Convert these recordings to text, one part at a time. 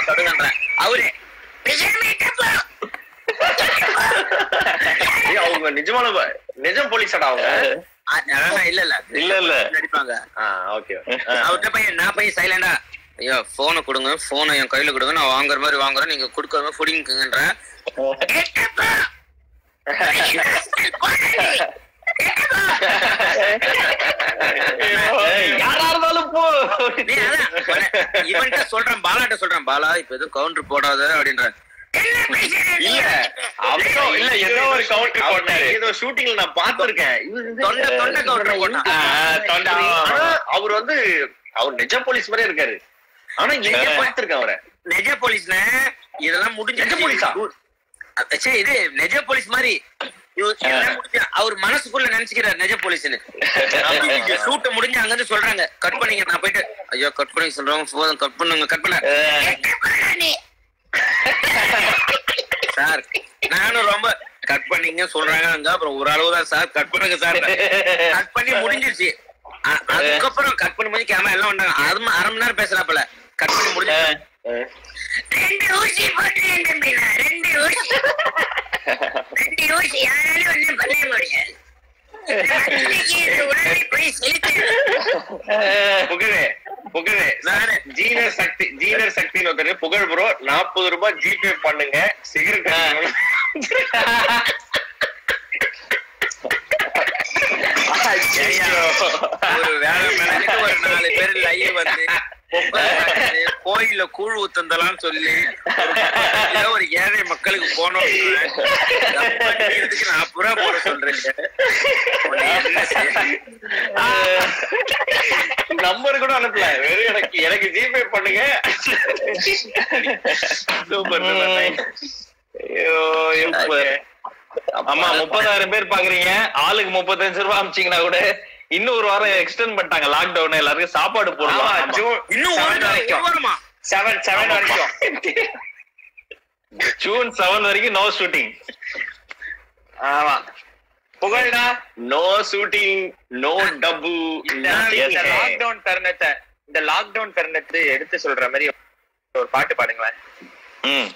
தொடுங்கன்றேன் அவரு "பேசாம இருக்கப்பா." ஏய், அவங்க நிஜமான ப- நிஜம் போலீஸாடா அவங்க ஆ, ஆஹா, இல்ல இல்ல இல்ல இல்ல நடிப்பாங்க ஆ ஓகே அவர்கிட்ட போய் நான் போய் சைலண்டா ஐயோ போனை கொடுங்க போனை என் கையில கொடுங்க நான் வாங்குற மாதிரி வாங்குறேன் நீங்க கொடுக்குற மாதிரி புடிங்குங்கன்ற யாரா இருந்தாலும் போ இவன்கிட்ட சொல்றேன் பாலாட்ட சொல்றேன் பாலா இப்ப எதுவும் கவுண்டர் போடாத அப்படின்றான் இல்ல அவரும் இல்ல ஏதோ ஒரு கவுண்டர் போட்டாரு ஏதோ ஷூட்டிங்ல நான் பார்த்திருக்கேன் தொண்டை தொண்டை கவுண்டர் போட்டான் ஆனா அவர் வந்து அவர் நிஜ போலீஸ் மாதிரியே இருக்காரு ஆனா எங்க பார்த்திருக்கேன் அவரை நெஜ போலீஸ்னே இதெல்லாம் முடிஞ்ச நெஜ போலீஸா? சே இது நெஜ போலீஸ் மாதிரி இவ- எல்லாம் முடிஞ்சு அவர் மனசுக்குள்ள நினைச்சுக்கிறார் நெஜ போலீஸ்னு ஷூட் முடிஞ்சு அங்க இருந்து சொல்றாங்க கட் பண்ணீங்க நான் போயிட்டு ஐயோ கட் பண்ணி சொல்றாங்க போதும் கட் பண்ணுங்க கட் பண்ண சார் நானும் ரொம்ப கட் பண்ணீங்க சொல்றாங்க அங்க அப்புறம் ஒரு அளவு தான் சார் கட் பண்ணுங்க சார் கட் பண்ணி முடிஞ்சிருச்சு அ- அதுக்கப்புறம் கட் பண்ணி முடிஞ்சு கேமரா எல்லாம் வந்தாங்க அது ம- அரை மணி நேரம் பேசுறாப்புல கட் பண்ணி முடிஞ்சு ரெண்டு ஊசி போட்டுறேன் தம்பி நான் ரெண்டு ஊசி ரெண்டு ஊசி யாராலும் ஒண்ணும் பண்ண முடியாது இன்னைக்கு இந்த உடலை போய் செலுத்துறேன் புகழே புகழே நானு. ஜீனர் சக்தி ஜீனர் சக்தின்னு ஒருத்தர் புகழ் ப்ரோ நாற்பது ரூபாய் ஜிபே பண்ணுங்க சிகரெட் ஐயா, ஒரு வேலை மேனேஜருக்கு ஒரு நாலு பேர் லைவ் வந்து பொங்கல் நடக்குது, கோயில்ல கூழ் ஊத்தந்தலாம்னு சொல்லி ஒரு பக்கத்துல ஒரு ஏழை மக்களுக்கு போனோம் நாற்பது ரூபா போட சொல்றீங்க உன்னை என்ன செய்ய? நம்பர் கூட அனுப்பல வெறும் எனக்கு எனக்கு ஜிபே பண்ணுங்க சூப்பர் ஐயோ Super. ஆமா முப்பதாயிரம் பேர் பாக்குறீங்க ஆளுக்கு முப்பத்தஞ்சு ரூபாய் அமிச்சீங்கன்னா கூட இன்னும் ஒரு வாரம் எக்ஸ்டெண்ட் பண்ணிட்டாங்க லாக்டவுன் எல்லாருக்கும் சாப்பாடு ஆமா போடலாம் ஜூன் இன்னும் ஒரு நாள் ஒரு வாரமா செவன் செவன் வரைக்கும் ஜூன் செவன் வரைக்கும் நோ ஷூட்டிங் ஆமா புகழ்டா நோ ஷூட்டிங் நோ டப்பு இந்த nothing. லாக்டவுன் தருணத்தை இந்த லாக்டவுன் தருணத்தை எடுத்து சொல்ற மாதிரி ஒரு பாட்டு பாடுங்களேன் ம்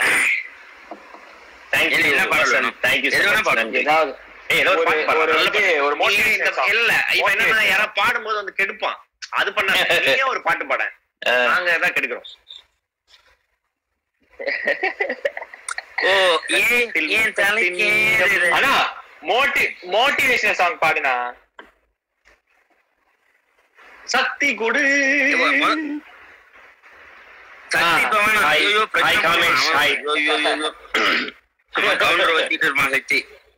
Thank என்ன you, என்ன பாட Vasan. சொல்லணும்? Thank you so எது வேணா much. பாடு. நன்றி. ஏதாவது ஏய், ஏதோ ஒரு ஒரு- பாட்டு பாடு. ஒரு நல்ல இது, பாட்டு. ஒரு motivation நீ இந்த- song. இல்ல இப்ப என்னன்னா Motivation. யாராவது பாடும்போது வந்து கெடுப்பான் அது பண்ண நீயே ஒரு பாட்டு பாட அஹ், நாங்க தான் கெடுக்கிறோம் ஓ ஏன் ஏன் தலைக்கு ஆனா மோட்டி மோட்டிவேஷனல் சாங் பாடுனா சக்தி கொடு சக்தி பவன் Hi. ஐயோ Hi, Kamesh. Hi. ஐயோ ஐயோ ஐயோ அவன் கவுண்டர் வச்சிட்டு இருப்பான் சக்தி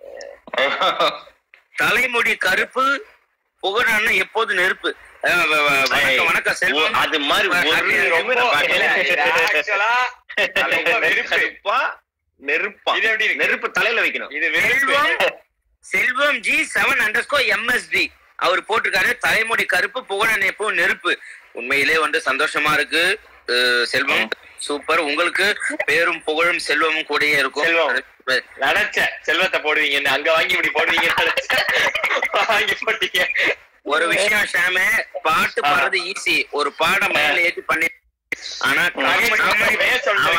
தலைமுடி கருப்பு புகழான எப்போது நெருப்பு அஹ் வ- வ- வணக்கம் வணக்கம் செல்வம் அது மாதிரி ஒரு ரொம்ப ரொம்ப இல்ல, இது actually ரொம்ப வெறுப்பு. நெருப்பா நெருப்பா இது எப்படி இருக்கு? நெருப்பு தலையில வைக்கணும் இது வெறுப்பு Selvam Selvam G seven underscore MSD அவர் போட்டிருக்காரு தலைமுடி கருப்பு புகழன் எப்போ நெருப்பு உண்மையிலே வந்து சந்தோஷமா இருக்கு அஹ் செல்வம் சூப்பர் உங்களுக்கு பேரும் புகழும் செல்வமும் கூடயே இருக்கும் செல்வம். நினைச்சேன் செல்வத்தை போடுவீங்கன்னு அங்க வாங்கி இப்படி போடுவீங்கன்னு நினைச்சேன். வாங்கி போட்டீங்க ஒரு விஷயம் ஷாமே பாட்டு பாடுறது ஈஸி ஒரு பாடம் மேல ஏத்தி பண்ணி ஆனா comedy- காமெடி சொல்றேன்.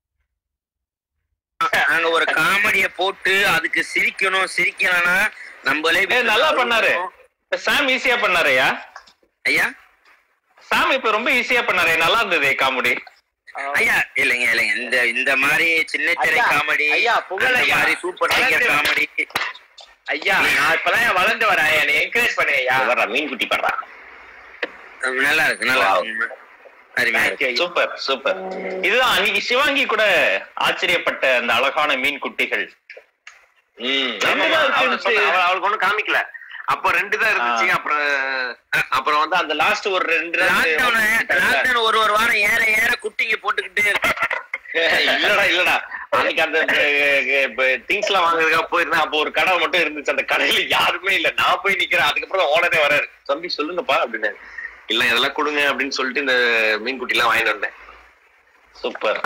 ஆமா. நாங்க ஒரு காமெடிய போட்டு அதுக்கு சிரிக்கணும் சிரிக்கணும்னா நம்மளே ஏய், நல்லா பண்ணாரு சாம் ஈஸியா பண்ணாருயா ஐயா சாம் இப்ப ரொம்ப ஈஸியா பண்ணாரு நல்லா இருந்தது காமெடி ஐயா இல்லைங்க இல்லைங்க இந்த இந்த மாதிரி சின்ன திரை ஐயா, காமெடி ஐயா, புகழ் அந்த ஐயா. மாதிரி சூப்பர் சிங்கர் வளர்ந்து- காமெடி ஐயா நான் இப்பதான் வளர்ந்து வரேன் என்னை என்கரேஜ் பண்ணுங்க ஐயா வர்றா மீன் குட்டி படுறா நல்லா இருக்கு நல்லா Wow. இருக்கு அருமையா Thank இருக்கு you. சூப்பர் சூப்பர் இதுதான் அன்னைக்கு சிவாங்கி கூட ஆச்சரியப்பட்ட அந்த அழகான மீன் குட்டிகள் ம் ரெண்டு ஆமா, தான் அவளுக்கு இருந்துச்சு. சொன்ன- அவ- அவளுக்கு ஒண்ணும் காமிக்கல அப்ப ரெண்டு தான் இருந்துச்சு ஆ. அப்புறம் அஹ், அப்புறம் வந்து அந்த லாஸ்ட் ஒரு ரெண்டு லாக்டவுன் லாக்டவுன் ஒரு ஒரு வாரம் ஏற ஏற குட்டிங்க போட்டுக்கிட்டே இருக்கு இல்லடா இல்லடா அன்னைக்கு அந்த திங்ஸ் எல்லாம் வாங்குறதுக்காக போயிருந்தேன் அப்போ ஒரு கடை மட்டும் இருந்துச்சு அந்த கடையில யாருமே இல்ல நான் போய் நிக்கிறேன் அதுக்கப்புறம் ஓனரே வராரு தம்பி சொல்லுங்கப்பா அப்படின்னு இல்ல இதெல்லாம் கொடுங்க அப்படின்னு சொல்லிட்டு இந்த மீன் குட்டி எல்லாம் வாங்கிட்டு வந்தேன் சூப்பர்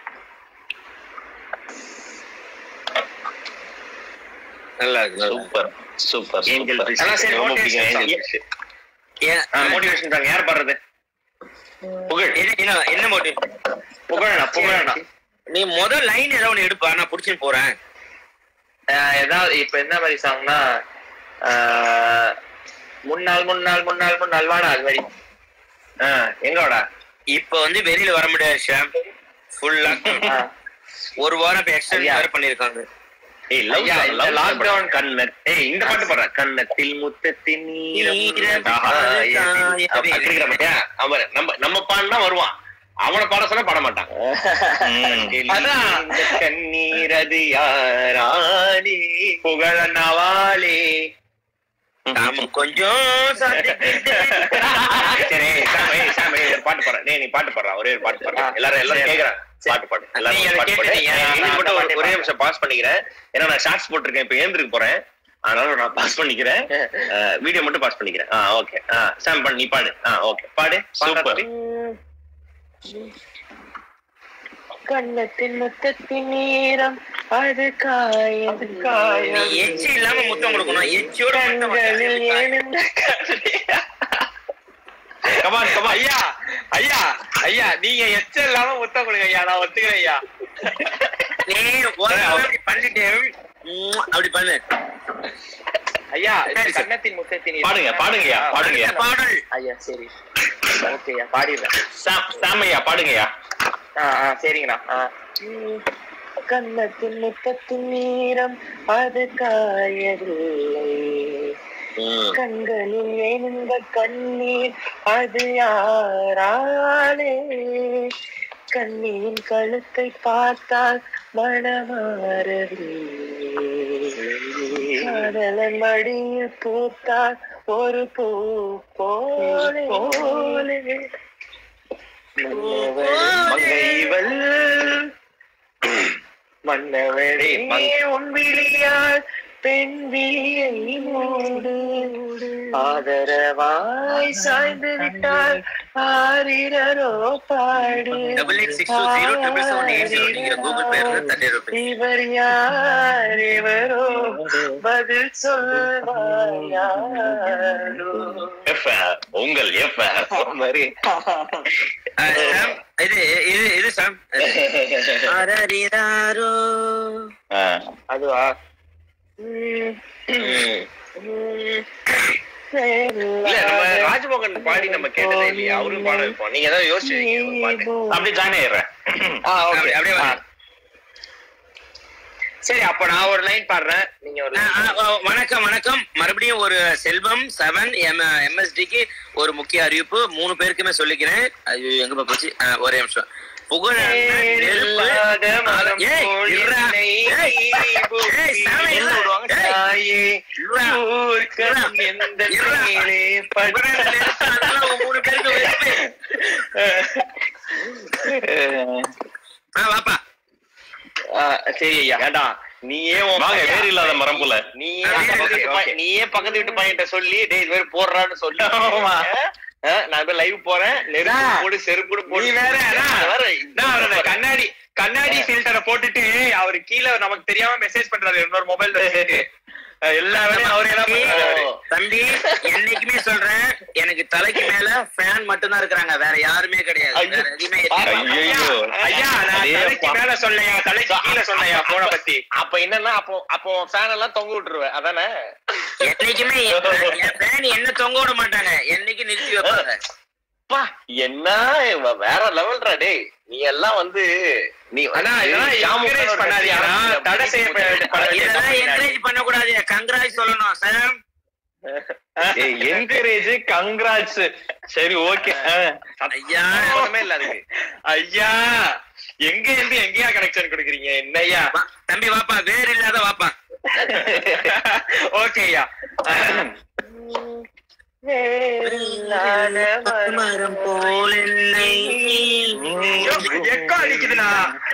நல்லா இருக்கு நல்லா இருக்கு. Super super angel super. Fish ஆனா சரி, ரொம்ப motivation பிடிக்கும் song. ஏஞ்சல் ஃபிஷ் ஏன், மோட்டிவேஷன் சாங் யார் பாடுறது புகழ் என்ன- என்ன என்ன மோட்டிவ் புகழ் புகழண்ணா நீ முதல் லைன் ஏதோ ஒண்ணு எடுப்பா நான் புடிச்சுன்னு போறேன் ஆஹ் ஏதாவது இப்ப என்ன மாதிரி சாங்னா ஆஹ் முன்னாள் முன்னாள் முன்னாள் முன்னாள் வாடா அது மாதிரி ஆஹ் எங்கோடா இப்ப வந்து வெளியில வர முடியாது ஷாம் ஃபுல்லா ஆஹ் ஒரு வாரம் இப்ப எக்ஸ்டெண்ட் ஐயா. வேற பண்ணிருக்காங்க ஏய் லவ் ஐயா, இந்த லவ் lockdown லாக்டவுன் கண்ண ஏய் இந்த பாட்டு பாடுற கண்ணத்தில் முத்தத்தின் நீரம் நீரம் ஆஹா, ஏய், தாயவே. அப்ப அடிக்கிற பாத்தியா? அவன் நம்ம நம்ம பாடினா வருவான் அவனை பாட சொன்னா பாட மாட்டான் அதான். இந்த கண்ணீர் அது யாரானே புகழனவாளே நாம கொஞ்சம் சாத்திக்கிட்டு சரி சாமி சாமி ஒரு பாட்டு பாடுற நீ நீ பாட்டு பாடுற ஒரே ஒரு பாட்டு பாடுற எல்லாரும் எல்லாரும் கேக்குறாங்க பாட்டு பாடு எல்லாரும் நீங்க அதை பாட்டு பாடு கேட்டுட்டீங்க. ஏய், இது நான் மட்டும் ஒரு- பாட்டே ஒரே பாடுறேன். நிமிஷம் பாஸ் பண்ணிக்கிறேன் ஏன்னா நான் ஷார்ட்ஸ் போட்டிருக்கேன் இப்ப ஏந்திருக்கு போறேன் அதனால நான் பாஸ் பண்ணிக்கிறேன் வீடியோ மட்டும் பாஸ் பண்ணிக்கிறேன் ஆ ஓகே ஆ சாம் பண்ணு நீ பாடு ஆ ஓகே பாடு சூப்பர் கண்ணத்தின் முத்தத்தின் நேரம் அது காயம் நீ எச்சி இல்லாம முத்தம் கொடுக்கணும் எச்சியோட முத்தம் கண்களில் கொடுத்தா எழுந்த கமான் கமான் ஐயா ஐயா ஐயா நீங்க எச்ச இல்லாம முத்தம் கொடுங்க ஐயா நான் ஒத்துக்கிறேன் ஐயா நீ ஒரு தடவை அப்படி பண்ணிட்டு உம், அப்படி பண்ணு ஐயா இந்த சரி, சரி. கண்ணத்தின் முத்தத்தின் நேரம். பாடுங்க பாடுங்கய்யா பாடுங்கய்யா பாடல் ஐயா சரி ஓகேயா பாடிடுறேன் சாம் சாமையா பாடுங்கய்யா ஆ ஆ சரிங்கண்ணா ஆ. ம், கண்ணத்தின் முத்தத்தின் நேரம் அது காயவில்லை கண்களில் எழுந்த கண்ணீர் அது யாராலே கண்ணியின் கழுத்தை பார்த்தால் மனமாறவில்லை காதலன் மடியில் பூத்தால் ஒரு பூ போலே போலே மங்கைவள் மன்னவளே உன் விழியால் பெண் விழியை மூடு ஆதரவாய் சாய்ந்து விட்டால் ஆரிரரோ பாடு double eight six two zero triple seven eight zero நீங்க கூகுள் பே இருந்து தட்டி இவர் யார் இவரோ பதில் சொல்வார் யாரோ எஃப் உங்கள் எஃப் மாதிரி சாம் இது இது இது சாம் அரரிராரோ அதுவா ம், ம், இல்ல நம்ம ராஜ்மோகன் பாடி நம்ம கேட்டதே இல்லையா அவரும் பாட வைப்போம் நீங்க ஏதாவது யோசிச்சு வைங்க ஒரு பாட்டு அப்படியே ஜாயின் ஆயிடுறேன் ஆ, okay. அப்படி- அப்படியே வா. ஆ. சரி அப்ப நான் ஒரு லைன் பாடுறேன் நீங்க ஒரு ஆ, ஆ, ஆ, வணக்கம் வணக்கம் மறுபடியும் ஒரு செல்வம் செவன் எம் எம்எஸ்டிக்கு ஒரு முக்கிய அறிவிப்பு மூணு பேருக்குமே சொல்லிக்கிறேன் ஐயோ எங்க போச்சு ஆ, ஒரே நிமிஷம் புகழ் அண்ணன் நெருப்பு. இல்லாத மரம் ஏய், போல் இருடா. என்னை ஏய், பூட்டி ஏய், சாமி, என்ன இருடா. விடுவாங்க? ஏய். தாயே, இருடா. ஊர்க்கண் இருடா. எந்த இருடா. மேலே புகழ் அண்ணன் நெருப்பு, அதெல்லாம் உங்க மூணு பேருக்கு வெறுப்பு. ஆ, வாப்பா ஆ, சரி ஐயா ஏண்டா நீயே உன் வாங்க, பையன் வேர் இல்லாத மரம் போல. நீயே ஆ, பக்கத்து okay, வீட்டு பையன் நீயே பக்கத்து வீட்டு பையன்கிட்ட சொல்லி டேய் இது மாதிரி போடுறான்னு சொல்லி ஆமா. ஆ, நான் இப்ப லைவ் போறேன் நெருப்பு அண்ணா, போடு செருப்பு கூட போடு நீ வேற, அண்ணா. வேற நான் அவரோட கண்ணாடி கண்ணாடி ஃபில்டரை போட்டுட்டு அவரு கீழே நமக்கு தெரியாம மெசேஜ் பண்றாரு இன்னொரு மொபைல் வச்சுட்டு அஹ் எல்லா வேலையும் அவரே தான் பண்றாரு தம்பி என்னைக்குமே சொல்றேன் எனக்கு தலைக்கு மேல ஃபேன் மட்டும் தான் இருக்கிறாங்க வேற யாருமே கிடையாது வேற எதுவுமே இல்லை. ஐயோ ஐயா நான் அதே தலைக்கு பா- மேல சொல்லையா தலைக்கு கீழே சொல்லையா போன பத்தி அப்ப என்னன்னா அப்போ அப்போ ஃபேன் எல்லாம் தொங்க விட்டுருவேன் அதானே என்னைக்குமே என் என் ஃபேன் என்ன தொங்க விட மாட்டாங்க என்னைக்கு நிறுத்தி வைப்பாங்க அப்பா, என்ன இவ வேற லெவல்ரா டேய் நீ எல்லாம் வந்து நீ அண்ணா இதெல்லாம் encourage பண்ணாதீங்க அண்ணா. தடை செய்யப்பட வேண்டிய இதெல்லாம் topic தான். என்கரேஜ் பண்ணக்கூடாது கங்கராஜ் சொல்லணும் சாம் என்கரேஜ் கங்க்ராட்ஸ் சரி ஓகே ஐயா சம்பந்தமே இல்ல அதுக்கு ஐயா எங்க இருந்து எங்கயா கனெக்ஷன் கொடுக்குறீங்க என்னய்யா வா, தம்பி வாப்பா வேற இல்லாத வாப்பா ஓகே ஐயா வேறில்லாத மரம் போல் என்னை எக்கோ அடிக்குதுண்ணா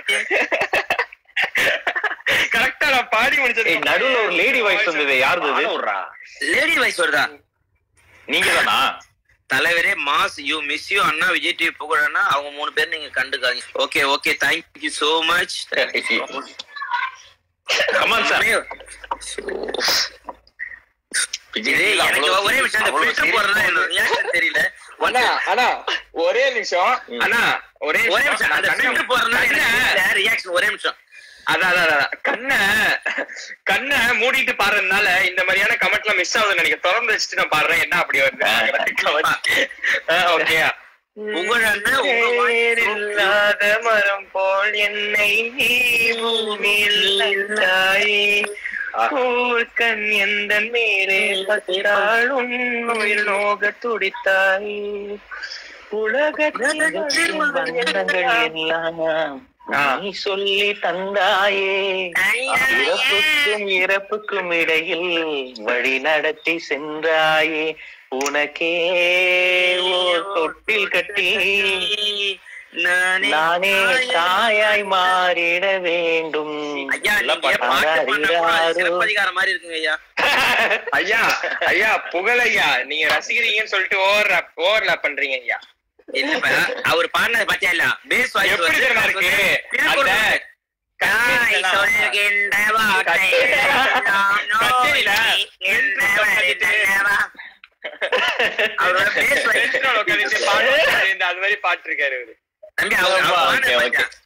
கரெக்டா நான் பாடி முடிச்சது ஏய், நடுவுல ஒரு லேடி வாய்ஸ் வந்தது யாருது இது? விடுறா லேடி வாய்ஸ் வருதா நீங்க தானா தலைவரே மாஸ் யூ மிஸ் யூ அண்ணா விஜய் டிவி புகழண்ணா அவங்க மூணு பேர் நீங்க கண்டுக்காதீங்க okay okay thank you so much come on sir எனக்கு ஒரே விஷயம் அந்த அவ்வளவு filter போடுறதா என்னோட reaction தெரியல அண்ணா அண்ணா ஒரே நிமிஷம் அண்ணா ஒரே ஒரே நிமிஷம் அந்த தண்ணி- filter போடுறதா தண்ணி நிமிஷம் ஒரே நிமிஷம் அதான் அதான், அதான் கண்ணை கண்ணை மூடிட்டு பாடுறதுனால இந்த மாதிரியான கமெண்ட்லாம் மிஸ் ஆகுதுன்னு நினைக்கிறேன் திறந்து வச்சுட்டு நான் பாடுறேன் என்ன அப்படி வருது ஓகேயா புகழண்ண உங்க voice இல்லாத மரம் போல் என்னை நீ பூமியில் நட்டாயே கண் எந்த மேலே பட்டாலும் உயிர் நோக துடித்தாயே உலகத்தில் பந்தங்கள் எல்லாம் நீ சொல்லி தந்தாயே இறப்புக்கும் இறப்புக்கும் இடையில் வழி நடத்தி சென்றாயே உனக்கே ஓர் தொட்டில் கட்டி நானே தாயாய் மாறிட வேண்டும் ஐயா நீங்க பாட்டு பண்ண கூட சிலப்பதிகாரம் மாதிரி இருக்குங்க ஐயா ஐயா ஐயா புகழையா நீங்க ரசிக்கிறீங்கன்னு சொல்லிட்டு ஓவர் ஓவர்லாப் பண்றீங்க ஐயா இல்லப்பா அவர் பாடினது பாத்தியா இல்ல பேஸ் வாய்ஸ் எப்படி தெரியுமா இருக்கு? அந்த தாய் சொல்கின்ற வார்த்தை எல்லாம் கச்சேரியில நோய் தன்னவா. அவரோட பேஸ் வாய்ஸ் டென்ஷனோட உட்கார்ந்துட்டு பாட்டு பாடுறாரு. இந்த அது மாதிரி பாட்டு இருக்காரு இவரு தம்பி அவர் ஆமா, அவர் okay, பாடினது okay.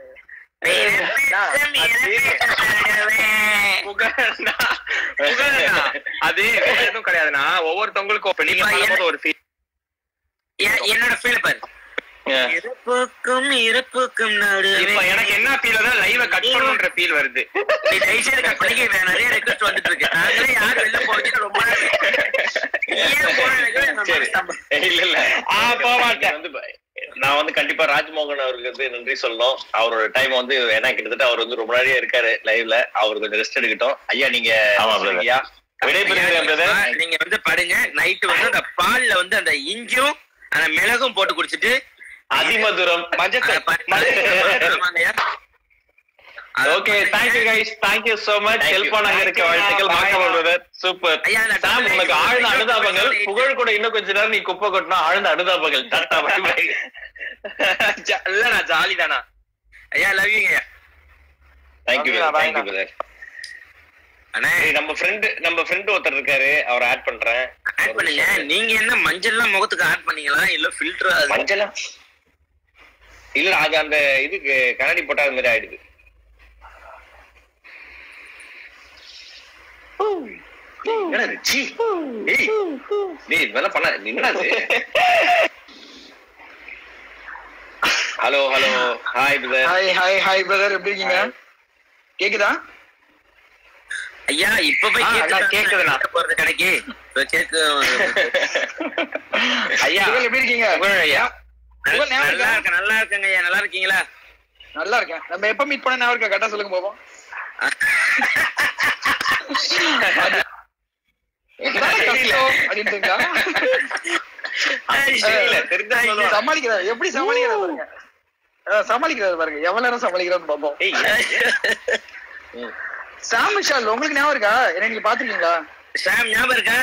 புகழண்ணா, புகழண்ணா, அது வேற எதுவும் கிடையாதுண்ணா ஒவ்வொருத்தவங்களுக்கும் இப்ப நீங்க இப்ப பாடும்போது ஒரு feel. எ- என்னோட ஃபீல் பாரு இறப்புக்கும் இறப்புக்கும் நடுவே இப்ப எனக்கு என்ன ஃபீல் லைவ கட் பண்ணுன்ற ஃபீல் வருது நீ தயவுசெய்து கட் பண்ணிக்க நிறைய ரெக்வஸ்ட் வந்துட்டு இருக்கு நாங்களே யார் வெளில போறீங்க ரொம்ப நாள் ஏன் போனதுக்கு நம்ம சரி. சம்பளம். இல்ல இல்ல ஆ, போக மாட்டேன். வந்து ப- நான் வந்து கண்டிப்பா ராஜ்மோகன் அவருக்கு வந்து நன்றி சொல்லணும் அவரோட டைம் வந்து ஏன்னா கிட்டத்தட்ட அவர் வந்து ரொம்ப நாளையே இருக்காரு லைவ்ல அவர் கொஞ்சம் ரெஸ்ட் எடுக்கட்டும் ஐயா நீங்க ஆமா, brother. ஐயா விடைபெறுகிறேன் brother. நீங்க வந்து படுங்க நைட்டு வந்து அந்த பால்ல வந்து அந்த இஞ்சும் அந்த மிளகும் போட்டு குடிச்சிட்டு அதிமதுரம் மஞ்சள் ஆமாங்கய்யா. அது okay thank you guys thank you so much Thank you. Help பண்ணாங்க இருக்க Thank you. வாழ்த்துக்கள் Bye. மாக்கமல் பிரதர் சூப்பர் ஐயா, நான் சாம் double உனக்கு eight ஆழ்ந்த double அனுதாபங்கள் eight புகழ் கூட இன்னும் கொஞ்ச நேரம் நீ குப்பை கொட்டினா ஆழ்ந்த அனுதாபங்கள் டாட்டா பை பை ஜா- இல்லண்ணா ஜாலி தானா ஐயா love you thank you Okay, bye, thank you அண்ணா. பிரதர் அண்ணே நம்ம ஃப்ரெண்ட் நம்ம ஃப்ரெண்ட் ஒருத்தர் இருக்காரு அவரை ஆட் பண்றேன் ஆட் பண்ணுங்க நீங்க என்ன மஞ்சள்லாம் முகத்துக்கு ஆட் பண்ணீங்களா இல்ல ஃபில்டர் மஞ்சளா இல்ல அது அந்த இதுக்கு கண்ணாடி போட்டா அது மாதிரி ஆயிடுது என்னடா இது? சீ. ஏய். டேய், இதெல்லாம் பண்ண என்னடா இது? Hello hello hi brother hi hi hi brother எப்படி இருக்கீங்க கேக்குதா ஐயா இப்ப போய் ஆ, கேக்கு அண்ணா, தான் கேக்குதுண்ணா. போறது கடைக்கு இப்ப கேக்கு ஐயா புகழ் எப்படி இருக்கீங்க புகழ் ஐயா புகழ் ஞாபகம் நல்லா இருக்கா? இருக்கேன் நல்லா இருக்கேங்க ஐயா நல்லா இருக்கீங்களா நல்லா இருக்கேன் நம்ம எப்ப மீட் பண்ண ஞாபகம் இருக்கா கரெக்டா சொல்லுங்க போவோம் அப்படின்ட்டுங்களா தெரியல தெரிஞ்சா சொல்லுவா. சமாளிக்கிறாரு எப்படி சமாளிக்கிறாரு பாருங்க அஹ், சமாளிக்கிறாரு பாருங்க எவ்வளவு நேரம் சமாளிக்கிறாருன்னு பாப்போம் ஏய், ஏன்? சாம் விஷால் உங்களுக்கு ஞாபகம் இருக்கா என்ன நீங்க பாத்துருக்கீங்களா சாம் ஞாபகம் இருக்கா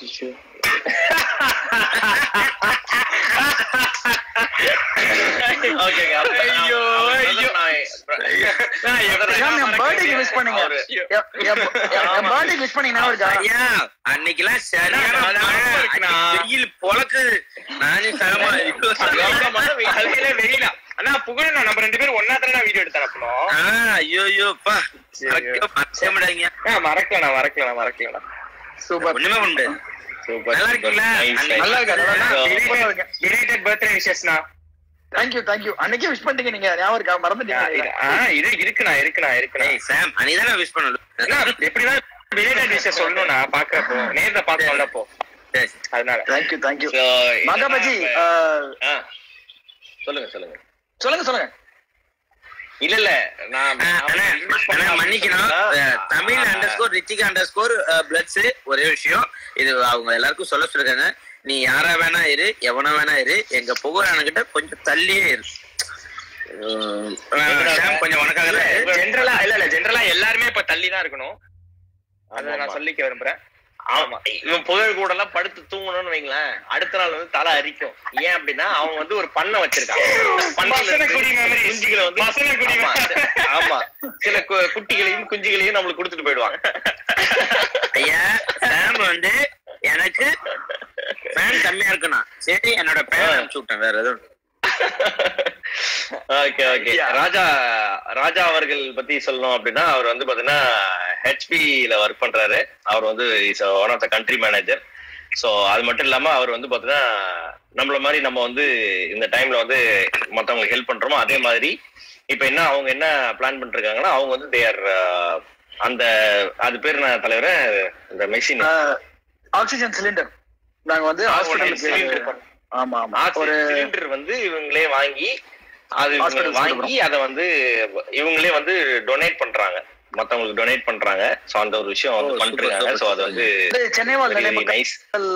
ஓகேங்க, அப்ப நான் ஐயோ, நான் ஐயோ. நான் எப்படி சாம் என் மறக்க பர்த்டேக்கு முடியாது? விஷ் பண்ணுங்க அவரு- என் பர்த்டேக்கு விஷ் பண்ணி ஞாபகம் இருக்கா ஐயா அன்னைக்கெல்லாம் சரியான அண்ணா, மழை. ஞாபகம் இருக்குண்ணா. அன்னைக்கு வெயில் பொழக்குது நானே சரமா எவ்வளவு மழை வெயிலே வெயிலா அண்ணா புகழ் நான் நம்ம ரெண்டு பேரும் ஒன்னா தானே வீடியோ எடுத்து அனுப்பணும் ஐயோ ஐயோப்பா மறக்க முடியாங்க மறக்கலண்ணா மறக்கலண்ணா மறக்கலண்ணா சூப்பர் ஒண்ணுமே உண்டு சூப்பர் நல்லா இருக்கீங்களா? நல்லா இருக்கேன், நல்லா இருக்கேன். Belated- இருக்கேன். belated birthday wishes-ண்ணா. தேங்க்யூ தேங்க்யூ அன்னைக்கே விஷ் பண்ணிட்டீங்க நீங்க ஞாபகம் இருக்கா ஆ, மறந்துட்டீங்க இது- ஆ, இது இருக்குண்ணா இருக்குண்ணா இருக்குண்ணா ஏய் சாம் அன்னைக்கு விஷ் பண்ணணும் அண்ணா, எப்படிதான் belated wishes சொல்லணும்ண்ணா பாக்குறப்போ நேர்ல பார்த்து அப்போ சரி. அதனால தேங்க்யூ தேங்க்யூ So, மகாபஜி என்னன்னா, அஹ், ஆ, சொல்லுங்க சொல்லுங்க சொல்லுங்க சொல்லுங்க இல்ல இல்ல நான் ஆ, அண்ணா, அண்ணா, மன்னிக்கணும் அஹ், Tamil underscore Rithika underscore பிளட்ஸ் ஒரே விஷயம் இது அவங்க எல்லாருக்கும் சொல்ல சொல்லிருக்காங்க நீ யாரா வேணா இரு எவனா வேணா இரு எங்க புகழானுகிட்ட கொஞ்சம் தள்ளியே இரு உம், அஹ், சாம் கொஞ்சம் உனக்காக தான் இரு. ஜென்ரலா இல்ல இல்ல ஜென்ரலா எல்லாருமே இப்ப தள்ளி தான் இருக்கணும் அத நான் சொல்லிக்க விரும்புறேன் ஆமா இவன் புகழ் கூட எல்லாம் படுத்து தூங்கணும்னு வைங்களேன் அடுத்த நாள் வந்து தலை அரிக்கும் ஏன் அப்படின்னா அவன் வந்து ஒரு பண்ணை வச்சிருக்கான் பண்ணையில இருந்து குஞ்சுகளை வந்து ஆமா, ஆமா சில கு- குட்டிகளையும் குஞ்சுகளையும் நம்மளுக்கு கொடுத்துட்டு போயிடுவான் ஐயா சாம் வந்து எனக்கு ஃபேன் கம்மியா இருக்கணும் சரி என்னோட பேர் அனுப்பிச்சு விட்டேன் வேற எதுவும் இல்ல. ஓகே ஓகே ராஜா ராஜா அவர்கள் பத்தி சொல்லணும் அப்படின்னா அவர் வந்து பாத்தீங்கன்னா ஹெச்பில ஒர்க் பண்றாரு அவர் வந்து is one of the country manager so அது மட்டும் இல்லாம அவர் வந்து பாத்தீங்கன்னா நம்மள மாதிரி நம்ம வந்து இந்த டைம்ல வந்து மத்தவங்களுக்கு ஹெல்ப் பண்றோமோ அதே மாதிரி இப்ப என்ன அவங்க என்ன பிளான் பண்ணிருக்காங்கன்னா அவங்க வந்து தேர் அந்த அது பேர் என்ன தலைவர இந்த மெஷின் ஆக்சிஜன் சிலிண்டர் நாங்க வந்து ஹாஸ்பிட்டலுக்கு சிலிண்டர் ஆமா ஆமா ஒரு சிலிண்டர் வந்து இவங்களே வாங்கி அது இவங்க Hospitals வாங்கி அதை வந்து இவங்களே வந்து டொனேட் பண்றாங்க மத்தவங்களுக்கு டொனேட் பண்றாங்க சோ அந்த ஒரு விஷயம் வந்து ஓ, super, பண்ணிருக்காங்க super, சோ அது வந்து இது சென்னை வாழ் நிலை மக்கள் நைஸ்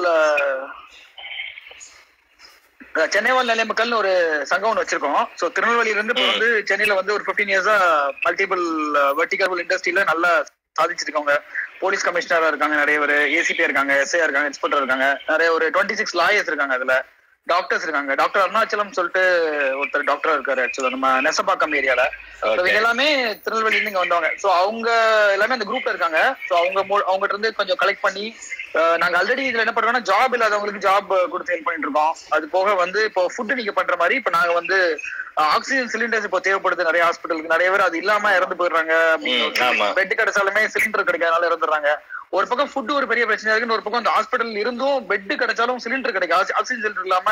அஹ், சென்னை வாழ் நிலை மக்கள்னு ஒரு சங்கம் ஒன்று வச்சிருக்கோம் ஸோ திருநெல்வேலியில இருந்து இப்போ வந்து சென்னையில வந்து ஒரு ஃபிஃப்டீன் இயர்ஸா மல்டிபிள் வெர்டிகல் இண்டஸ்ட்ரியில நல்லா சாதிச்சிருக்கவங்க போலீஸ் கமிஷனரா இருக்காங்க நிறைய பேர் ஏசிபி இருக்காங்க எஸ்ஐ இருக்காங்க இன்ஸ்பெக்டர் இருக்காங்க நிறைய ஒரு டுவெண்ட்டி சிக்ஸ் லாயர்ஸ் இருக்காங்க அதுல டாக்டர்ஸ் இருக்காங்க டாக்டர் அருணாச்சலம் சொல்லிட்டு ஒருத்தர் டாக்டர் இருக்காரு ஆக்சுவலா நம்ம நெசப்பாக்கம் ஏரியால So, Okay. இவங்க எல்லாமே திருநெல்வேலில இருந்து இங்க வந்தவங்க சோ அவங்க எல்லாமே அந்த குரூப்ல இருக்காங்க சோ அவங்க மூ- அவங்ககிட்ட இருந்து கொஞ்சம் கலெக்ட் பண்ணி அஹ், நாங்க ஆல்ரெடி இதுல என்ன பண்றோம்னா ஜாப் இல்லாதவங்களுக்கு ஜாப் கொடுத்து ஹெல்ப் பண்ணிட்டு இருக்கோம் அது போக வந்து இப்போ ஃபுட் நீங்க பண்ற மாதிரி இப்போ நாங்க வந்து ஆக்சிஜன் சிலிண்டர்ஸ் இப்போ தேவைப்படுது நிறைய ஹாஸ்பிட்டலுக்கு நிறைய பேர் அது இல்லாம இறந்து போயிடுறாங்க ம், ஆமா. பெட் கிடைச்சாலுமே சிலிண்டர் கிடைக்காதனால இறந்துடுறாங்க ஒரு பக்கம் ஃபுட் ஒரு பெரிய பிரச்சனை இருக்கு ஒரு பக்கம் அந்த ஹாஸ்பிட்டல் இருந்தும் பெட் கிடைச்சாலும் சிலிண்டர் கிடைக்கும் ஆக்சிஜன் சிலிண்டர் இல்லாம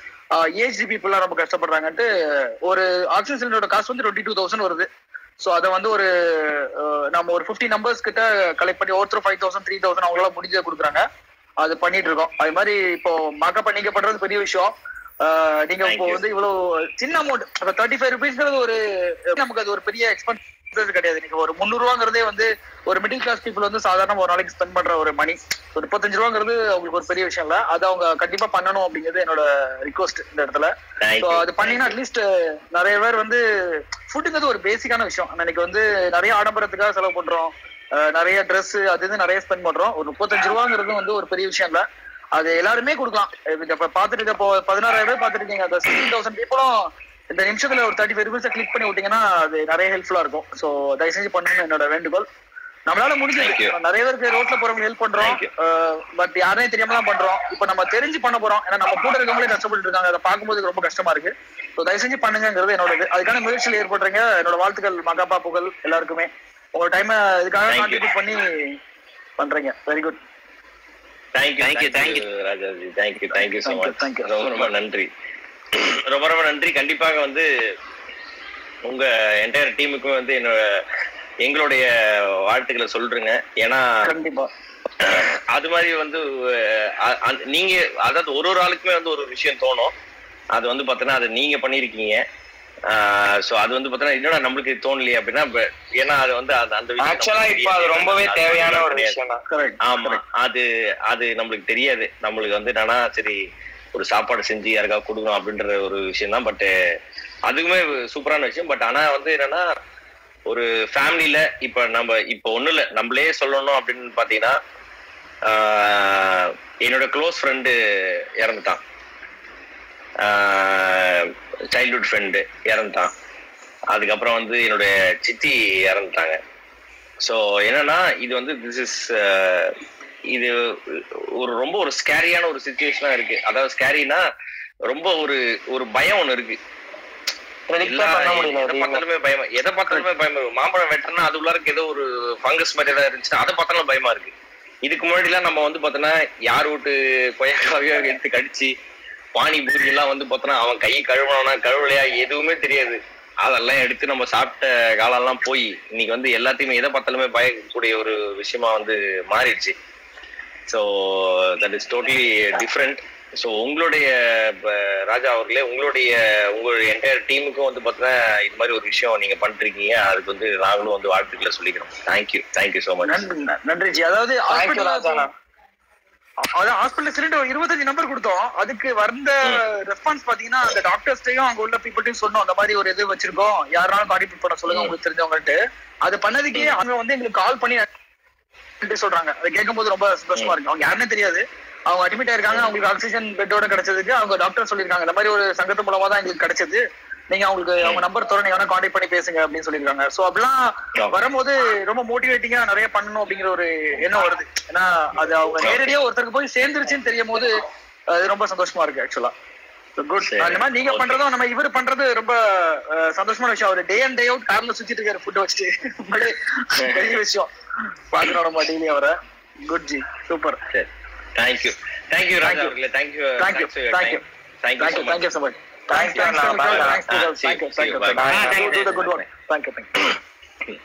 ஏஜி பீப்புள்லாம் ரொம்ப கஷ்டப்படுறாங்கன்ட்டு ஒரு ஆக்சிஜன் சிலிண்டரோட காஸ்ட் வந்து டுவெண்ட்டி டூ தௌசண்ட் வருது ஸோ அதை வந்து ஒரு அஹ், நம்ம ஒரு ஃபிஃப்டி நம்பர்ஸ் கிட்ட கலெக்ட் பண்ணி ஒருத்தர் ஃபைவ் தௌசண்ட் த்ரீ தௌசண்ட் அவங்களால முடிஞ்ச கொடுக்குறாங்க அது பண்ணிட்டு இருக்கோம் அது மாதிரி இப்போ மக்கள் நீங்க பண்றது பெரிய விஷயம் அஹ், நீங்க Thank இப்போ you. வந்து இவ்வளவு சின்ன அமௌண்ட் இப்போ தேர்ட்டி ஃபைவ் ருபீஸ்ங்கிறது ஒரு நமக்கு அது ஒரு பெரிய எக்ஸ்பென்ஸ் கிடையாது நீங்க ஒரு முந்நூறு ரூபாங்கிறதே வந்து ஒரு மிடில் கிளாஸ் பீப்புள் வந்து சாதாரண ஒரு நாளைக்கு ஸ்பெண்ட் பண்ற ஒரு மணி ஒரு முப்பத்தஞ்சு ரூபாங்கிறது அவங்களுக்கு ஒரு பெரிய விஷயம் இல்ல அது அவங்க கண்டிப்பா பண்ணணும் அப்படிங்கிறது என்னோட ரிக்வஸ்ட் இந்த இடத்துல Thank ஸோ you. அது பண்ணீங்கன்னா அட்லீஸ்ட் நிறைய பேர் வந்து ஃபுட்டுங்கிறது ஒரு பேசிக்கான விஷயம் இன்னைக்கு வந்து நிறைய ஆடம்பரத்துக்காக செலவு பண்றோம் அஹ் நிறைய Dress அது இது நிறைய ஸ்பெண்ட் பண்றோம் ஒரு முப்பத்தஞ்சு ரூபாங்கிறது வந்து ஒரு பெரிய விஷயம் இல்ல அது எல்லாருமே கொடுக்கலாம் இப்ப பாத்துட்டு இப்போ பதினாறாயிரம் பேர் பாத்துட்டு இருக்கீங்க அந்த சிக்ஸ்டீன் தௌசண்ட் பீப்புளும் இந்த நிமிஷத்துல ஒரு தேர்ட்டி ஃபைவ் ருபீஸ் கிளிக் பண்ணி விட்டீங்கன்னா அது நிறைய ஹெல்ப்ஃபுல்லா இருக்கும் ஸோ தயவு செஞ்சு பண்ணுங்க என்னோட வேண்டுகோள் நம்மளால Thank முடிஞ்சது you. நிறைய பேருக்கு ரோட்ல போறவங்க ஹெல்ப் பண்றோம் Thank you. பட் யாரையும் தெரியாம தான் பண்றோம் இப்போ நம்ம தெரிஞ்சு பண்ண போறோம் ஏன்னா நம்ம கூட இருக்கவங்களே கஷ்டப்பட்டு இருக்காங்க அதை பார்க்கும்போது ரொம்ப கஷ்டமா இருக்கு ஸோ தயவு செஞ்சு பண்ணுங்கிறது என்னோட இது அதுக்கான முயற்சியில் ஏற்படுறீங்க என்னோட வாழ்த்துக்கள் மகாபா புகழ் எல்லாருக்குமே உங்க டைம் இதுக்காக Thank you. கான்ட்ரிபியூட் பண்ணி பண்றீங்க very good thank you Thank you, thank you thank Rajaji thank you thank you so Thank you, much thank you. ரொம்ப ரொம்ப நன்றி ரொம்ப ரொம்ப நன்றி கண்டிப்பாக வந்து உங்க என்டையர் டீமுக்கும் வந்து என்னோட எங்களுடைய வாழ்த்துக்களை சொல்றேங்க ஏன்னா கண்டிப்பா அது மாதிரி வந்து அஹ், அ- நீங்க அதாவது ஒரு ஒரு ஆளுக்குமே வந்து ஒரு விஷயம் தோணும் அது வந்து பாத்தீங்கன்னா அது நீங்க பண்ணிருக்கீங்க சோ அது வந்து பாத்தீங்கன்னா என்னடா நம்மளுக்கு இது தோணலையே அப்படின்னா இப்ப- ஏன்னா அது வந்து அந்த அந்த விஷயம் ஆக்சுவலா நம்மளுக்கு இப்ப அது தெரியாது. ரொம்பவே அது தேவையான ஒரு கிடையாது. விஷயம் தான் கரெக்ட் ஆமா அது அது நம்மளுக்கு தெரியாது நம்மளுக்கு வந்து என்னன்னா சரி ஒரு சாப்பாடு செஞ்சு யாருக்காவது கொடுக்கணும் அப்படின்ற ஒரு விஷயம் தான் பட் அதுவுமே சூப்பரான விஷயம் பட் ஆனா வந்து என்னன்னா ஒரு ஃபேமிலியில இப்ப நம்ம இப்ப ஒண்ணு இல்ல நம்மளே சொல்லணும் அப்படின்னு பாத்தீங்கன்னா ஆஹ், என்னோட க்ளோஸ் ஃப்ரெண்டு இறந்துட்டான் சைல்ட்ஹுட் ஃப்ரெண்டு இறந்துட்டான் அதுக்கப்புறம் வந்து என்னுடைய சித்தி இறந்துட்டாங்க ஸோ என்னன்னா இது வந்து திஸ் இஸ் இது ஒரு ரொம்ப ஒரு ஸ்கேரியான ஒரு சுச்சுவேஷனா இருக்கு அதாவது ஸ்கேரினா ரொம்ப ஒரு ஒரு பயம் ஒண்ணு இருக்கு predict எல்லா- பண்ண முடியல எதை எதையுமே. பார்த்தாலுமே பயமா எதை பார்த்தாலுமே பயமா இருக்கு மாம்பழம் வெட்டினா அது உள்ளாருக்கு ஏதோ ஒரு ஃபங்கஸ் மாதிரி ஏதாவது இருந்துச்சுன்னா அதை பார்த்தாலும் பயமா இருக்கு இதுக்கு முன்னாடி எல்லாம் நம்ம வந்து பார்த்தோன்னா யார் வீட்டு கொய்யாக்காவையோ எடுத்து கடிச்சு பானி பூரி எல்லாம் வந்து பார்த்தோன்னா அவன் கை கழுவனா கழுவலையா எதுவுமே தெரியாது அதெல்லாம் எடுத்து நம்ம சாப்பிட்ட காலம்லாம் போய் இன்னைக்கு வந்து எல்லாத்தையுமே எதை பார்த்தாலுமே பயக்கூடிய ஒரு விஷயமா வந்து மாறிடுச்சு so that is totally different so உங்களுடைய ப- ராஜா அவர்களே உங்களுடைய உங்களுடைய என்டையர் டீமுக்கும் வந்து பார்த்தீங்கன்னா இது மாதிரி ஒரு விஷயம் நீங்க பண்ணிருக்கீங்க அதுக்கு வந்து நாங்களும் வந்து வாழ்த்துக்களை சொல்லிக்கிறோம் தேங்க்யூ தேங்க்யூ ஸோ மச் நன்றி நன்றி ஜி அதாவது Thank you, ராஜா. ஹாஸ்பிட்டல் அதான் ஹாஸ்பிட்டல் சிலிண்டர் இருபத்தஞ்சு நம்பர் கொடுத்தோம் அதுக்கு வந்த ரெஸ்பான்ஸ் பாத்தீங்கன்னா அந்த டாக்டர்ஸ்டையும் அங்க உள்ள பீப்புள்டையும் சொன்னோம் அந்த மாதிரி ஒரு இது வச்சிருக்கோம் யாருனாலும் கான்ட்ரிபியூட் பண்ண சொல்லுங்க உங்களுக்கு தெரிஞ்சவங்கன்ட்டு அது பண்ணதுக்கே அவங்க வந்து எங்களுக்கு கால் பண்ணி நன்றி சொல்றாங்க அதை கேட்கும்போது ரொம்ப சந்தோஷமா இருக்கு அவங்க யாருன்னே தெரியாது அவங்க அட்மிட் ஆயிருக்காங்க அவங்களுக்கு ஆக்சிஜன் பெட்டோட கிடைச்சதுக்கு அவங்க டாக்டர் சொல்லியிருக்காங்க இந்த மாதிரி ஒரு சங்கத்து மூலமா தான் எங்களுக்கு கிடைச்சது நீங்க அவங்களுக்கு அவங்க நம்பர் தர நீங்க வேணா கான்டாக்ட் பண்ணி பேசுங்க அப்படின்னு சொல்லியிருக்காங்க சோ அப்படிலாம் வரும்போது ரொம்ப மோட்டிவேட்டிங்கா நிறைய பண்ணணும் அப்படிங்கிற ஒரு எண்ணம் வருது ஏன்னா அது அவங்க நேரடியா ஒருத்தருக்கு போய் சேர்ந்துருச்சுன்னு தெரியும் போது அது ரொம்ப சந்தோஷமா இருக்கு ஆக்சுவலா குட் சரி. அந்த மாதிரி நீங்க Okay. பண்றதும் நம்ம இவர் பண்றது ரொம்ப அஹ், சந்தோஷமான விஷயம் அவர் டே அண்ட் டே அவுட் கார்ல சுத்திட்டு இருக்காரு ஃபுட் வச்சுட்டு உண்மையிலே பெரிய விஷயம் பாக்குறோம் நம்ம டெய்லி அவரை குட் ஜி சூப்பர் சரி thank you thank you Raja Thank you. அவர்களே thank you Thank you. Thank you. Thank you thank you thank you so much Thank thanks you. Thanks Bye. Thanks Ah, see thank you you. Thank you See you. Bye. Thank you Ah, to the good thank one thank you thank you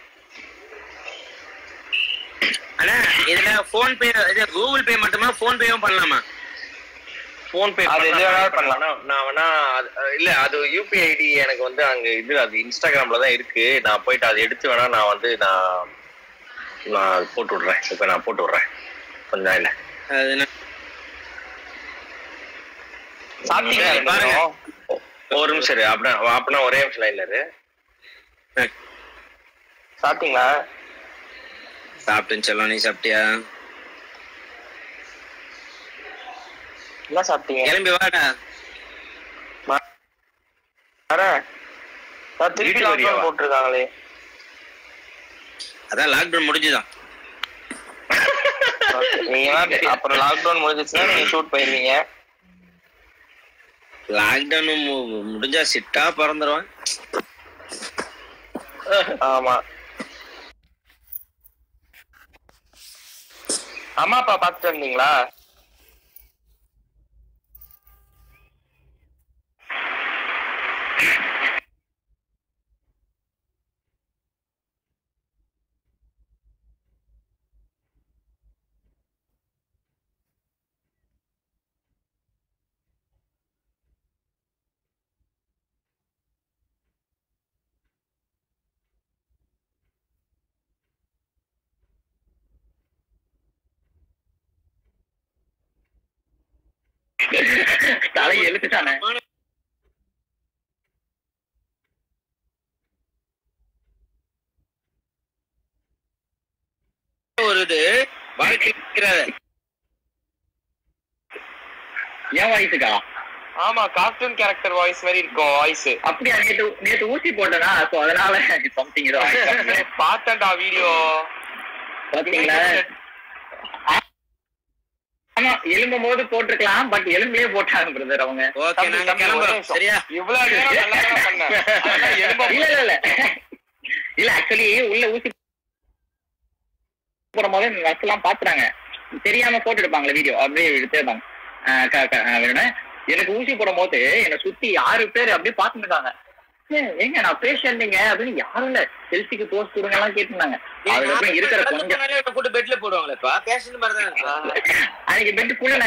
அண்ணா இதுல PhonePe பே இது Google Pay மட்டுமா phone பேவும் பண்ணலாமா phone பே அது எது வேணாலும் பண்ணலாம். பண்ணலாம் நான் வேணா அது- இல்ல அது யூபிஐ ஐடி எனக்கு வந்து அங்க இது அது இன்ஸ்டாகிராம்ல தான் இருக்கு நான் போயிட்டு அதை எடுத்து வேணா நான் வந்து நான் நான் போட்டு விடுறேன் இப்ப நான் போட்டு விடுறேன் கொஞ்ச நாள்ல அது என்ன- சாப்பிட்டீங்களா சரி, பாருங்க. ஒரு நிமிஷம் இரு. அப்படின்னா அப்படின்னா ஒரே நிமிஷம் லைன்ல இரு சாப்பிட்டீங்களா சாப்பிட்டேன்னு சொல்ல நீ சாப்பிட்டியா என்ன சாப்பிட்டீங்க கிளம்பி வாடா வரேன் நான் திருப்பி வீட்டுக்கு லாக்டவுன் வரியாவா? போட்டிருக்காங்களே அதான் லாக்டவுன் முடிஞ்சுதான் நீங்க அப்புறம் லாக்டவுன் முடிஞ்சிச்சுன்னா நீங்க ஷூட் போயிருவீங்க லாக்டவுன் முடிஞ்சா சிட்டா பறந்துருவான் ஆமா அம்மா அப்பா பாத்துட்டு வந்தீங்களா தலை எழுத்துட்டானே ஒரு இது வாழ்க்கையில ஏன் வாய்ஸுக்கா ஆமா கார்ட்டூன் கேரக்டர் வாய்ஸ் மாதிரி இருக்கும் வாய்ஸ் அப்படியா நேத்து நேத்து ஊசி போட்டனா சோ அதனால சம்திங் ஏதோ ஆயிடுச்சு. பார்த்தேன்டா வீடியோ பாத்தீங்களா ஆமா எலும்பும் போது போட்டிருக்கலாம் பட் எலும்புலயே போட்டாங்க பிரதர் அவங்க ஓகே நாங்க கிளம்புறோம் சரியா இவ்வளவு நேரம் நல்லா தான் பண்ணேன் அதெல்லாம் எலும்ப இல்ல இல்ல இல்ல இல்ல ஆக்சுவலி உள்ள ஊசி போடும் போது நர்ஸ் எல்லாம் பாத்துறாங்க தெரியாம போட்டு எடுப்பாங்களே வீடியோ அப்படியே எடுத்துருப்பாங்க ஆஹ் க- க- ஆஹ் வேணும்னா, எனக்கு ஊசி போடும் போது என்னை சுத்தி ஆறு பேர் அப்படியே பாத்துட்டு இருக்காங்க ஏய், ஏங்க நான் பேஷண்ட்டுங்க அப்படின்னு யாரும் இல்ல செல்ஃபிக்கு போஸ்ட் கொடுங்க எல்லாம் கேட்டிருந்தாங்க அதுக்கப்புறம் இருக்கிற கொஞ்சம் போட்டு பெட்ல போடுவாங்களேப்பா பேஷண்ட் மாதிரி தான் இருக்கு. அன்னைக்கு பெட்டு புள்ளன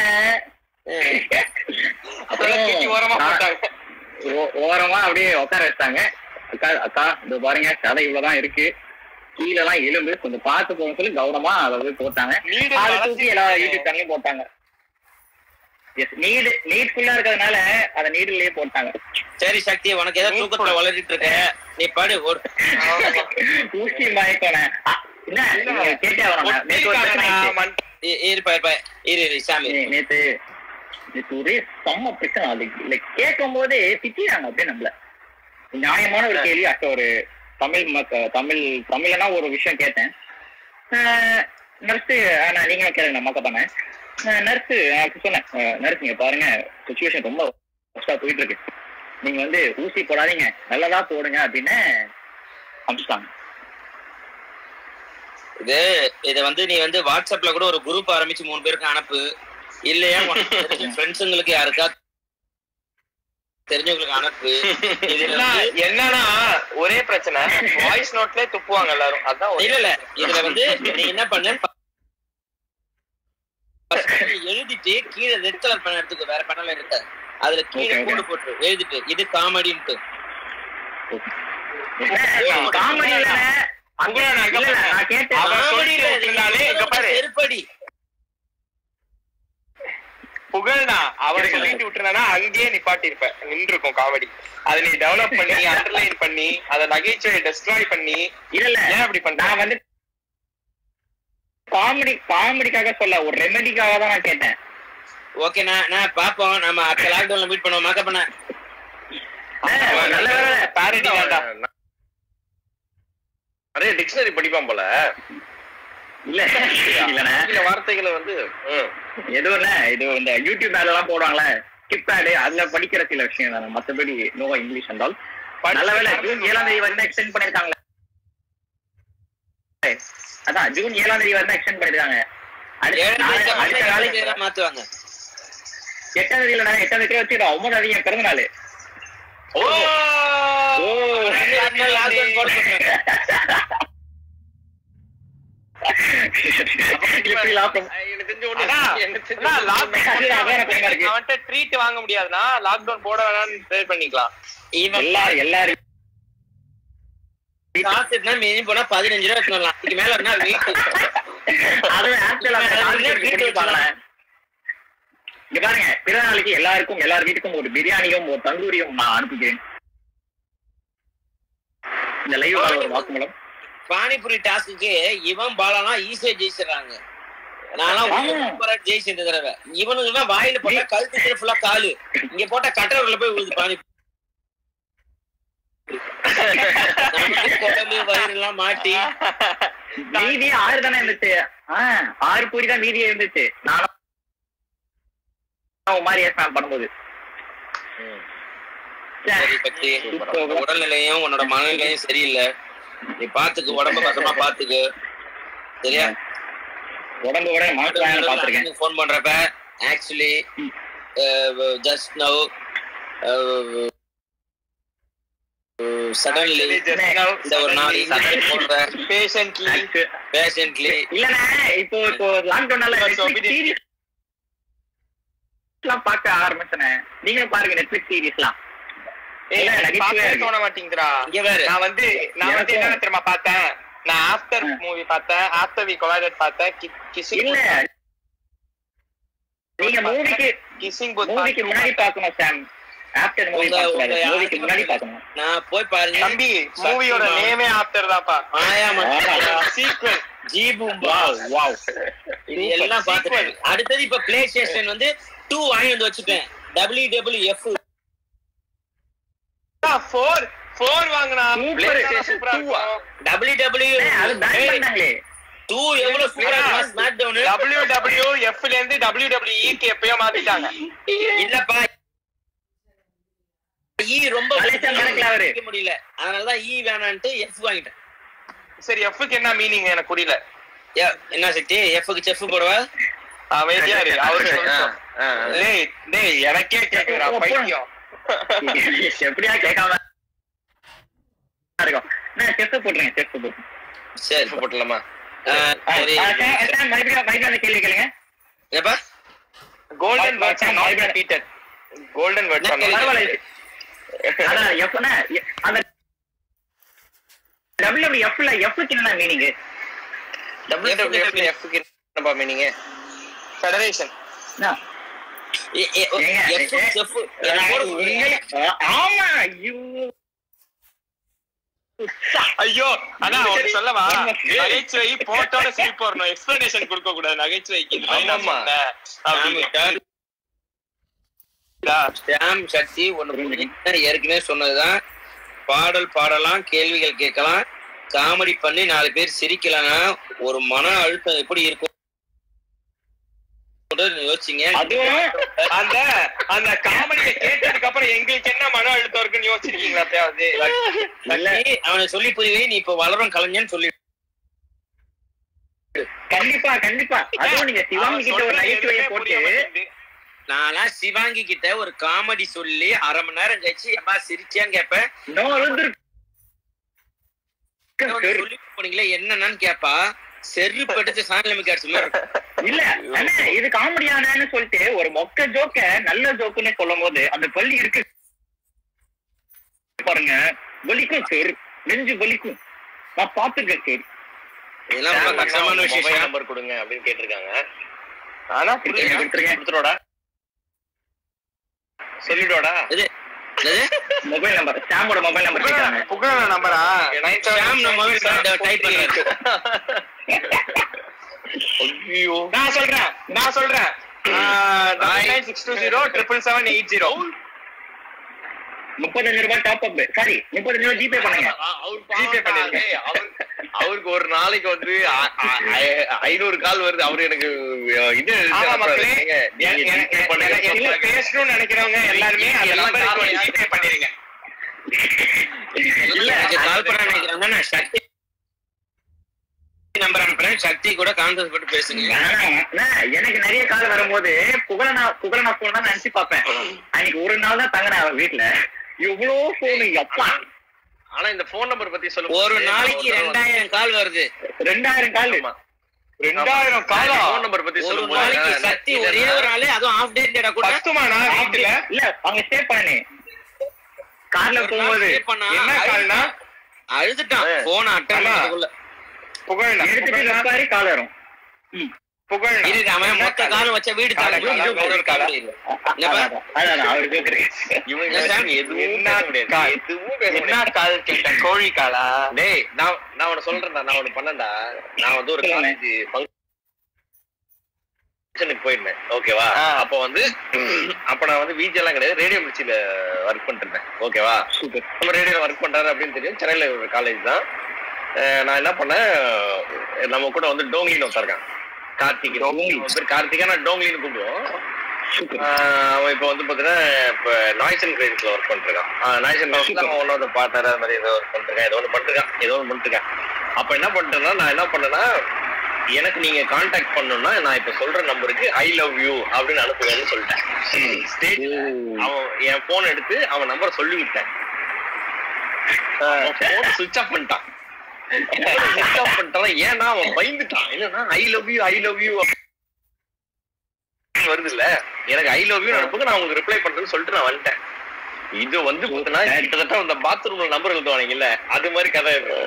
அதெல்லாம் தூக்கி ஓரமா போட்டாங்க ஓ- ஓரமா அப்படியே உட்கார வச்சாங்க அக்கா அக்கா இந்த பாருங்க கதை இவ்வளவுதான் இருக்கு கீழ எல்லாம் எலும்பு கொஞ்சம் பார்த்து போகணும்னு சொல்லி கவனமா அதை போய் போட்டாங்க நீடு அதை வளர்ச்சி தூக்கி எல்லா யூடியூப் சேனலையும் போட்டாங்க எஸ் நீடு நீட்ஃபுல்லா இருக்கிறதுனால அதை நீடுலயே போட்டாங்க சரி சக்தி உனக்கு ஏதோ தூக்கத்துல வளரிட்டு இருக்க நீ படு ஒரு ஊசி மயக்கோன என்ன நீங்க கேட்டே வரணும் நேத்து ஒரு பிரச்சனை ஆயிடுச்சு. இ- இருப்பா இருப்பா இரு இரு சாமி நே- நேத்து நேத்து ஒரே செம்ம பிரச்சனை அது இல்ல கேட்கும் போதே திட்டிறாங்க அப்படியே நம்மள நியாயமான ஒரு கேள்வி அட்ட ஒரு தமிழ் மக்க- தமிழ் தமிழ்னா ஒரு விஷயம் கேட்டேன் நர்ஸு நான் நீங்களும் கேளுங்க நான் மக்க பண்ணேன் நர்ஸு நான் சொன்னேன் நர்ஸ் நீங்க பாருங்க சுச்சுவேஷன் ரொம்ப கஷ்டா போயிட்டு இருக்கு நீங்க வந்து ஊசி போடாதீங்க நல்லதா போடுங்க அப்படின்னு அமிச்சிட்டாங்க இது இத வந்து நீ வந்து வாட்ஸ்அப்ல கூட ஒரு குரூப் ஆரம்பிச்சு மூணு பேருக்கு அனுப்பு இல்லையா ஃப்ரெண்ட்ஸுங்களுக்கு யாருக்கா தெரிஞ்சவங்களுக்கு அனுப்பு இதுல என்ன- வந்து- என்னன்னா ஒரே பிரச்சனை வாய்ஸ் நோட்லயே துப்புவாங்க எல்லாரும் அதான் ஒரே இல்ல இல்ல இதுல வந்து நீ என்ன பண்ணு first நீ எழுதிட்டு கீழே ரெட் கலர் பண்ண எடுத்துக்கோ வேற பண்ணல இருக்காது அதுல கீழே Okay, okay. கோடு போட்டு எழுதிட்டு இது காமெடின்ட்டு காமெடி இல்லைண்ணே. உங்களை நான் இல்ல, இல்ல, நான் கேட்டேன் அவன் Comedy சொல்லிட்டு இல்ல, விட்டுருந்தாலே, இது இங்க பாரு. செருப்படி புகழ்னா அவன் இருக்கு. சொல்லிட்டு விட்டுறானா அங்கேயே நிப்பாட்டி இருப்பேன் நின்று இருக்கும் காமெடி அதை நீ டெவலப் பண்ணி அண்டர்லைன் பண்ணி அதை நகைச்சுவை டெஸ்ட்ராய் பண்ணி இல்ல இல்ல ஏன் அப்படி பண்ற நான் வந்து காமெடி காமெடிக்காக சொல்ல ஒரு ரெமெடிக்காக தான் நான் கேட்டேன் ஓகே நான் நான் பாப்போம் நம்ம அடுத்த லாக்டவுன்ல மீட் பண்ணுவோம் மக்க பண்ண அவன் நல்ல வேலை பாரடி தான்டா நிறைய டிக்ஷனரி படிப்பான் போல இல்ல இல்லண்ணே ஆங்கில வார்த்தைகளை வந்து ம். எதுவும் இல்ல இது இந்த யூடியூப் மேல எல்லாம் போடுவாங்களே கிப்பேடு அதுல படிக்கிற சில விஷயம் தான் மத்தபடி நோ இங்கிலீஷ் என்றால் நல்ல வேலை ஜூன் ஏழாம் தேதி வரைக்கும் எக்ஸ்டெண்ட் பண்ணிருக்காங்களே அதான் ஜூன் ஏழாம் தேதி வரைக்கும் எக்ஸ்டெண்ட் பண்ணிருக்காங்க அடுத்த ஏழு நாளை- மாசம் அடுத்த ஏழு நாளைக்கு தேதியா மாத்துவாங்க எட்டாம் தேதி இல்லடா எட்டாம் தேதி வச்சுக்கிட்டோம் ஒன்பதாம் தேதி என் பிறந்த நாள் ஓ ஓ lockdown போட சொல்றேன். எப்படி லாபம் எனக்கு தெரிஞ்ச ஒண்ணு அண்ணா, எனக்கு தெரிஞ்ச அண்ணா, ஒண்ணு lockdown அது அதான் எனக்கு பயமா இருக்கு. அவன்கிட்ட ட்ரீட் வாங்க முடியாதுன்னா லாக்டவுன் போட வேணாம்னு ட்ரை பண்ணிக்கலாம் இவன் எல்லாரும் எல்லாரும் காசுனா மிஞ்சி போனா பதினஞ்சு ரூபா எடுத்துட்டு வரலாம் இதுக்கு மேல என்ன வீட்டு அதுவும் ஆப்பிள் அந்த நாளைக்கு வீட்டு குடிச்சு பாருங்களேன். இங்க பாருங்க பிற நாளைக்கு எல்லாருக்கும் எல்லார் வீட்டுக்கும் ஒரு பிரியாணியும் ஒரு தந்தூரியும் நான் அனுப்புகிறேன் இந்த லைவ் ஒரு வாக்குமூலம் பானிபுரி டாஸ்க்கு இவன் பாலாலாம் ஈஸியா ஜெயிச்சிடறாங்க நான்லாம் ஆமா. சூப்பரா ஜெயிச்சேன் இந்த தடவை இவனுக்கு தான் வாயில போட்டா கழுத்து ஃபுல்லா காலு இங்க போட்டா கட்டவரில் போய் விழுது பானி நமக்கு குடலு வயிறு எல்லாம் மாட்டி மீதி ஆறு தானே இருந்துச்சு ஆஹ் ஆறு பூரி தான் மீதியே இருந்துச்சு நானும் ஒரு மாதிரி ஏன் பண்ணும்போது சரி பத்தி உன்னோட உடல்நிலையும் உன்னோட மனநிலையும் சரியில்லை நீ பாத்துக்கு உடம்ப பத்திரமா பாத்துக்கு சரியா உடம்பு கூட மனசு பாத்திருக்கேன் ஃபோன் பண்றப்ப ஆக்சுவலி ஜஸ்ட் நவ் சடன்லி இந்த ஒரு நாள் சடன் போடுற பேஷண்ட்லி பேஷண்ட்லி இல்லண்ணே இப்போ இப்போ லாக்டவுனால சீரிஸ் எல்லாம் பார்க்க ஆரம்பிச்சனே நீங்களும் பாருங்க நெட்ஃபிளிக்ஸ் சீரிஸ்லாம் இல்ல, நகைச்சுவையா பார்க்கவே இருக்கு. தோண மாட்டேங்குதுடா இங்க வேற நான் வந்து நான் வந்து எனக்கும். என்ன தெரியுமா பார்த்தேன் நான் ஆஃப்டர் ஆ. மூவி பார்த்தேன் ஆஃப்டர் வி கொலாய்டட் பார்த்தேன் கிசிங் இல்ல நீங்க மூவிக்கு கிசிங் புத் மூவிக்கு முன்னாடி பார்க்கணும் சாம் ஆஃப்டர் மூவி உங்க- உங்க பார்க்கணும் மூவிக்கு யாருக்கு முன்னாடி பார்க்கணும் நான் போய் பாருங்க தம்பி மூவியோட நேமே ஆஃப்டர் தான்ப்பா மாயா மற்றும் சீக்வல் ஜி பூம்பா வாவ் வாவ் இது எல்லாம் பார்த்துட்டு அடுத்தது இப்ப பிளே ஸ்டேஷன் வந்து டூ வாங்கி வந்து வச்சுட்டேன் W W F four four வாங்கினா Super. சூப்பரா இருக்கும் டபிள்யூ டபிள்யூ அது பேன் பண்ணாங்களே டூ எவ்வளவு சூப்பரா இருக்கும் ஸ்மார்ட் டவுன் டபிள்யூ டபிள்யூ எஃப்ல இருந்து டபிள்யூ டபிள்யூக்கு எப்பயோ மாத்திட்டாங்க இல்லப்பா ஈ ரொம்ப அலைச்சா மறக்கல அவரு. வைக்க முடியல அதனாலதான் ஈ வேணான்ட்டு எஃப் வாங்கிட்டேன் சரி எஃப்க்கு என்ன மீனிங் எனக்கு புரியல ஏ, என்ன சக்தி எஃப்க்கு செஃப் போடுவா அமைதியா இரு அவரு ஆ, சொல்லட்டும். ஆ, ஆ. டேய் டேய் எனக்கே கேக்குறா பைத்தியம் எப்படியா கேட்காம இருக்கும் நான் செஸ் போட்டுருங்க செஸ் போட்டுருங்க சரி இப்ப போட்டலாமா ஆ, சரி ஆ, சார், சார், மறுபடியும் மறுபடியும் அந்த கேள்வி கேளுங்க ஏப்பா golden words Sam, not Sam. Repeated golden words என்ன கேள்வி? பரவாயில்ல அதான் எஃப்னா அந்த டபிள்யூஎஃப்ல எஃப்க்கு என்ன மீனிங் டபிள்யூடபிள்யூஎஃப்ல எஃப்க்கு என்னப்பா மீனிங் ஃபெடரேஷன் ஏ, ஏ, ஓ, F, F, எனக்கு போட முடியல. ஆமா ஐயோ ஐயோ அண்ணா ஒரு சொல்லவா ஏய். நகைச்சுவை போட்டோட சிரிப்பு வரணும் எக்ஸ்பிளனேஷன் கொடுக்க கூடாது நகைச்சுவைக்கு நான் என்ன ஆமாமா. சொன்னேன் அப்படின்னு. சாம், சாம் சக்தி ஒண்ணு புரிஞ்சுக்கிட்டா ஏற்கனவே சொன்னதுதான் பாடல் பாடலாம் கேள்விகள் கேட்கலாம் காமெடி பண்ணி நாலு பேர் சிரிக்கலன்னா ஒரு மன அழுத்தம் எப்படி இருக்கும் யோசிச்சீங்க அதுவும் அந்த அந்த காமெடியை கேட்டதுக்கு அப்புறம் எங்களுக்கு என்ன மன அழுத்தம் இருக்குன்னு யோசிச்சிருக்கீங்களா எப்பயாவது சக்தி, அவனை சொல்லி புரியவே நீ இப்ப வளரும் கலைஞன்னு சொல்லி கண்டிப்பா கண்டிப்பா அதுவும் நீங்க சிவாங்கி கிட்ட ஒரு நகைச்சுவையை போட்டு நானா சிவாங்கி கிட்ட ஒரு காமெடி சொல்லி அரை மணி நேரம் கழிச்சு எப்பா சிரிச்சியான்னு கேட்பேன் நோ அழுந்திருக்கு சொல்லி போனீங்களே என்னன்னு கேப்பா செரு படுத்து சாயலமிக்கு அடிச்ச மாதிரி இருக்கும். இல்ல அண்ணா இது காமெடியானு சொல்லிட்டு ஒரு மொக்க ஜோக்க நல்ல ஜோக்குன்னு சொல்லும் போது அந்த பள்ளி இருக்கு பாருங்க வலிக்கும் சார் நெஞ்சு வலிக்கும் நான் பாத்துருக்கேன் சார் இதெல்லாம் ரொம்ப கஷ்டமான மொபைல் விஷயம் நம்பர் கொடுங்க அப்படின்னு கேட்டிருக்காங்க ஆனா கொடுத்துருங்க, கொடுத்துருங்க. கொடுத்துருவாடா சொல்லிடுவாடா இது என்னது? மொபைல் நம்பர் சாமோட மொபைல் நம்பர் கேட்கறாங்க புகழ நம்பரா ஷாம் நம்ம டைப் பண்றாரு ஐயோ நான் சொல்றேன் நான் சொல்றேன் nine six two zero triple seven eight zero முப்பத்தஞ்சு ரூபாய் டாப் அப் சாரி முப்பத்தஞ்சு ரூபாய் ஜிபே பண்ணுங்க ஜிபே பண்ணிருங்க அவர் அவர் அவருக்கு ஒரு நாளைக்கு வந்து அ- அ- ஐ- ஐநூறு கால் வருது அவரு எனக்கு அஹ், இது ஆமா மக்களே நீங்க எ- நீங்க எ- Gmail பண்ணுங்க, எ- என்ன சொல்லுங்க. பேசணும்னு நினைக்கிறவங்க எல்லாருமே அந்த எல்லாம் நம்பருக்கு காரணம் ஒரு யாரு? ஜிபே பண்ணிருங்க இல்ல எனக்கு கால் பண்ண நினைக்கிறாங்க நான் சக்தி நம்பர் அனுப்புறேன் சக்தி கூட கான்ஃபரன்ஸ் போட்டு பேசுங்க அண்ணா, எனக்கு நிறைய கால் வரும்போது புகழனா புகழனா போன் தான் நினைச்சு பார்ப்பேன் அன்னைக்கு ஒரு நாள் தான் தங்கினேன் அவன் வீட்டுல எவ்வளவு போன் எப்பா ஆனா இந்த போன் நம்பர் பத்தி சொல்லுங்க ஒரு நாளைக்கு ரெண்டாயிரம் கால் வருது ரெண்டாயிரம் கால் ரெண்டாயிரம் காலா போன் நம்பர் பத்தி ஒரு சொல்லுங்க நாளைக்கு சக்தி ஒரே ஒரு ஆளு அதுவும் ஆஃப் டே டேட்டா கூட பத்துமாண்ணா வீட்டுல இல்ல அங்க ஸ்டே பண்ணனே கார்ல ஒரு நாள் போகும்போது stay பண்ணா என்ன கால்னா அழுதுட்டான் போன அட்டன் அண்ணா. பண்ணதுக்குள்ள புகழ்ண்ணா எடுத்துட்டு உட்காரி கால் வரும் புகழ்ண்ணா இருக்கு அவன் மொத்த காலம் வச்ச வீடு காலை, தாண்டி காலை, இன்னும் ஒரு காலை. காலம் இல்லை. இங்க பாரு. அதான் அதான், அவரு கேக்குறேன் இவங்க என்ன சார்? எதுவும் என்ன பேச முடியாது கால்? எதுவும் பேச என்ன முடியாது கால் கேட்டேன் கோழி காலா டேய் நான் நான் உன சொல்றேன்டா நான் உனக்கு பண்ணேன்டா நான் வந்து ஒரு சொல்லுங்க. காலேஜ் ஃபங்க்ஷனுக்கு போயிருந்தேன் ஓகேவா ஆ. அப்போ வந்து அப்ப நான் வந்து விஜி எல்லாம் கிடையாது ரேடியோ மிர்ச்சியில ஒர்க் பண்ணிட்டு இருந்தேன் ஓகேவா நம்ம ரேடியோல ஒர்க் பண்றாரு அப்படின்னு தெரியும் சென்னையில ஒரு காலேஜ் தான் அஹ் நான் என்ன பண்ணேன் நம்ம கூட வந்து டோங்லின்னு ஒருத்தன் இருக்கான் கார்த்திக் டோங்லி. அவன் பேர் கார்த்திகா நான் டோங்லின்னு கூப்பிடுவோம் ஆஹ் அவன் இப்போ வந்து பாத்தீங்கன்னா இப்ப நாய்ஸ் அண்ட் கிரைன்ஸ்ல ஒர்க் பண்ணிருக்கான் நாய்ஸ் அண்ட் கிரைன்ஸ்ல அவன் ஒன்னோட பார்ட்னர் அது மாதிரி ஏதோ ஒர்க் பண்ணிருக்கான் ஏதோ ஒன்று பண்ணிருக்கான் ஏதோ ஒன்று பண்ணிருக்கான் அப்ப என்ன பண்ணிட்டேன்னா நான் என்ன பண்ணேன்னா எனக்கு நீங்க காண்டாக்ட் பண்ணணும்னா நான் இப்ப சொல்ற நம்பருக்கு ஐ லவ் யூ அப்படின்னு அனுப்புவேன்னு சொல்லிட்டேன் ஸ்டேட் அவன் என் போன் எடுத்து அவன் நம்பர் சொல்லி விட்டேன் போன் சுவிச் ஆஃப் பண்ணிட்டான் சுவிச் ஆஃப் பண்ணிட்டான் ஏன்னா அவன் பயந்துட்டான் என்னன்னா I love you I love you வருது இல்ல எனக்கு ஐ லவ் யூ அனுப்புங்க நான் உங்களுக்கு ரிப்ளை பண்றேன்னு சொல்லிட்டு நான் வந்துட்டேன் இது வந்து பாத்தீங்கன்னா கிட்டத்தட்ட அந்த பாத்ரூம்ல நம்பர் எழுதுவாங்கல்ல அது மாதிரி கதை இருக்கும்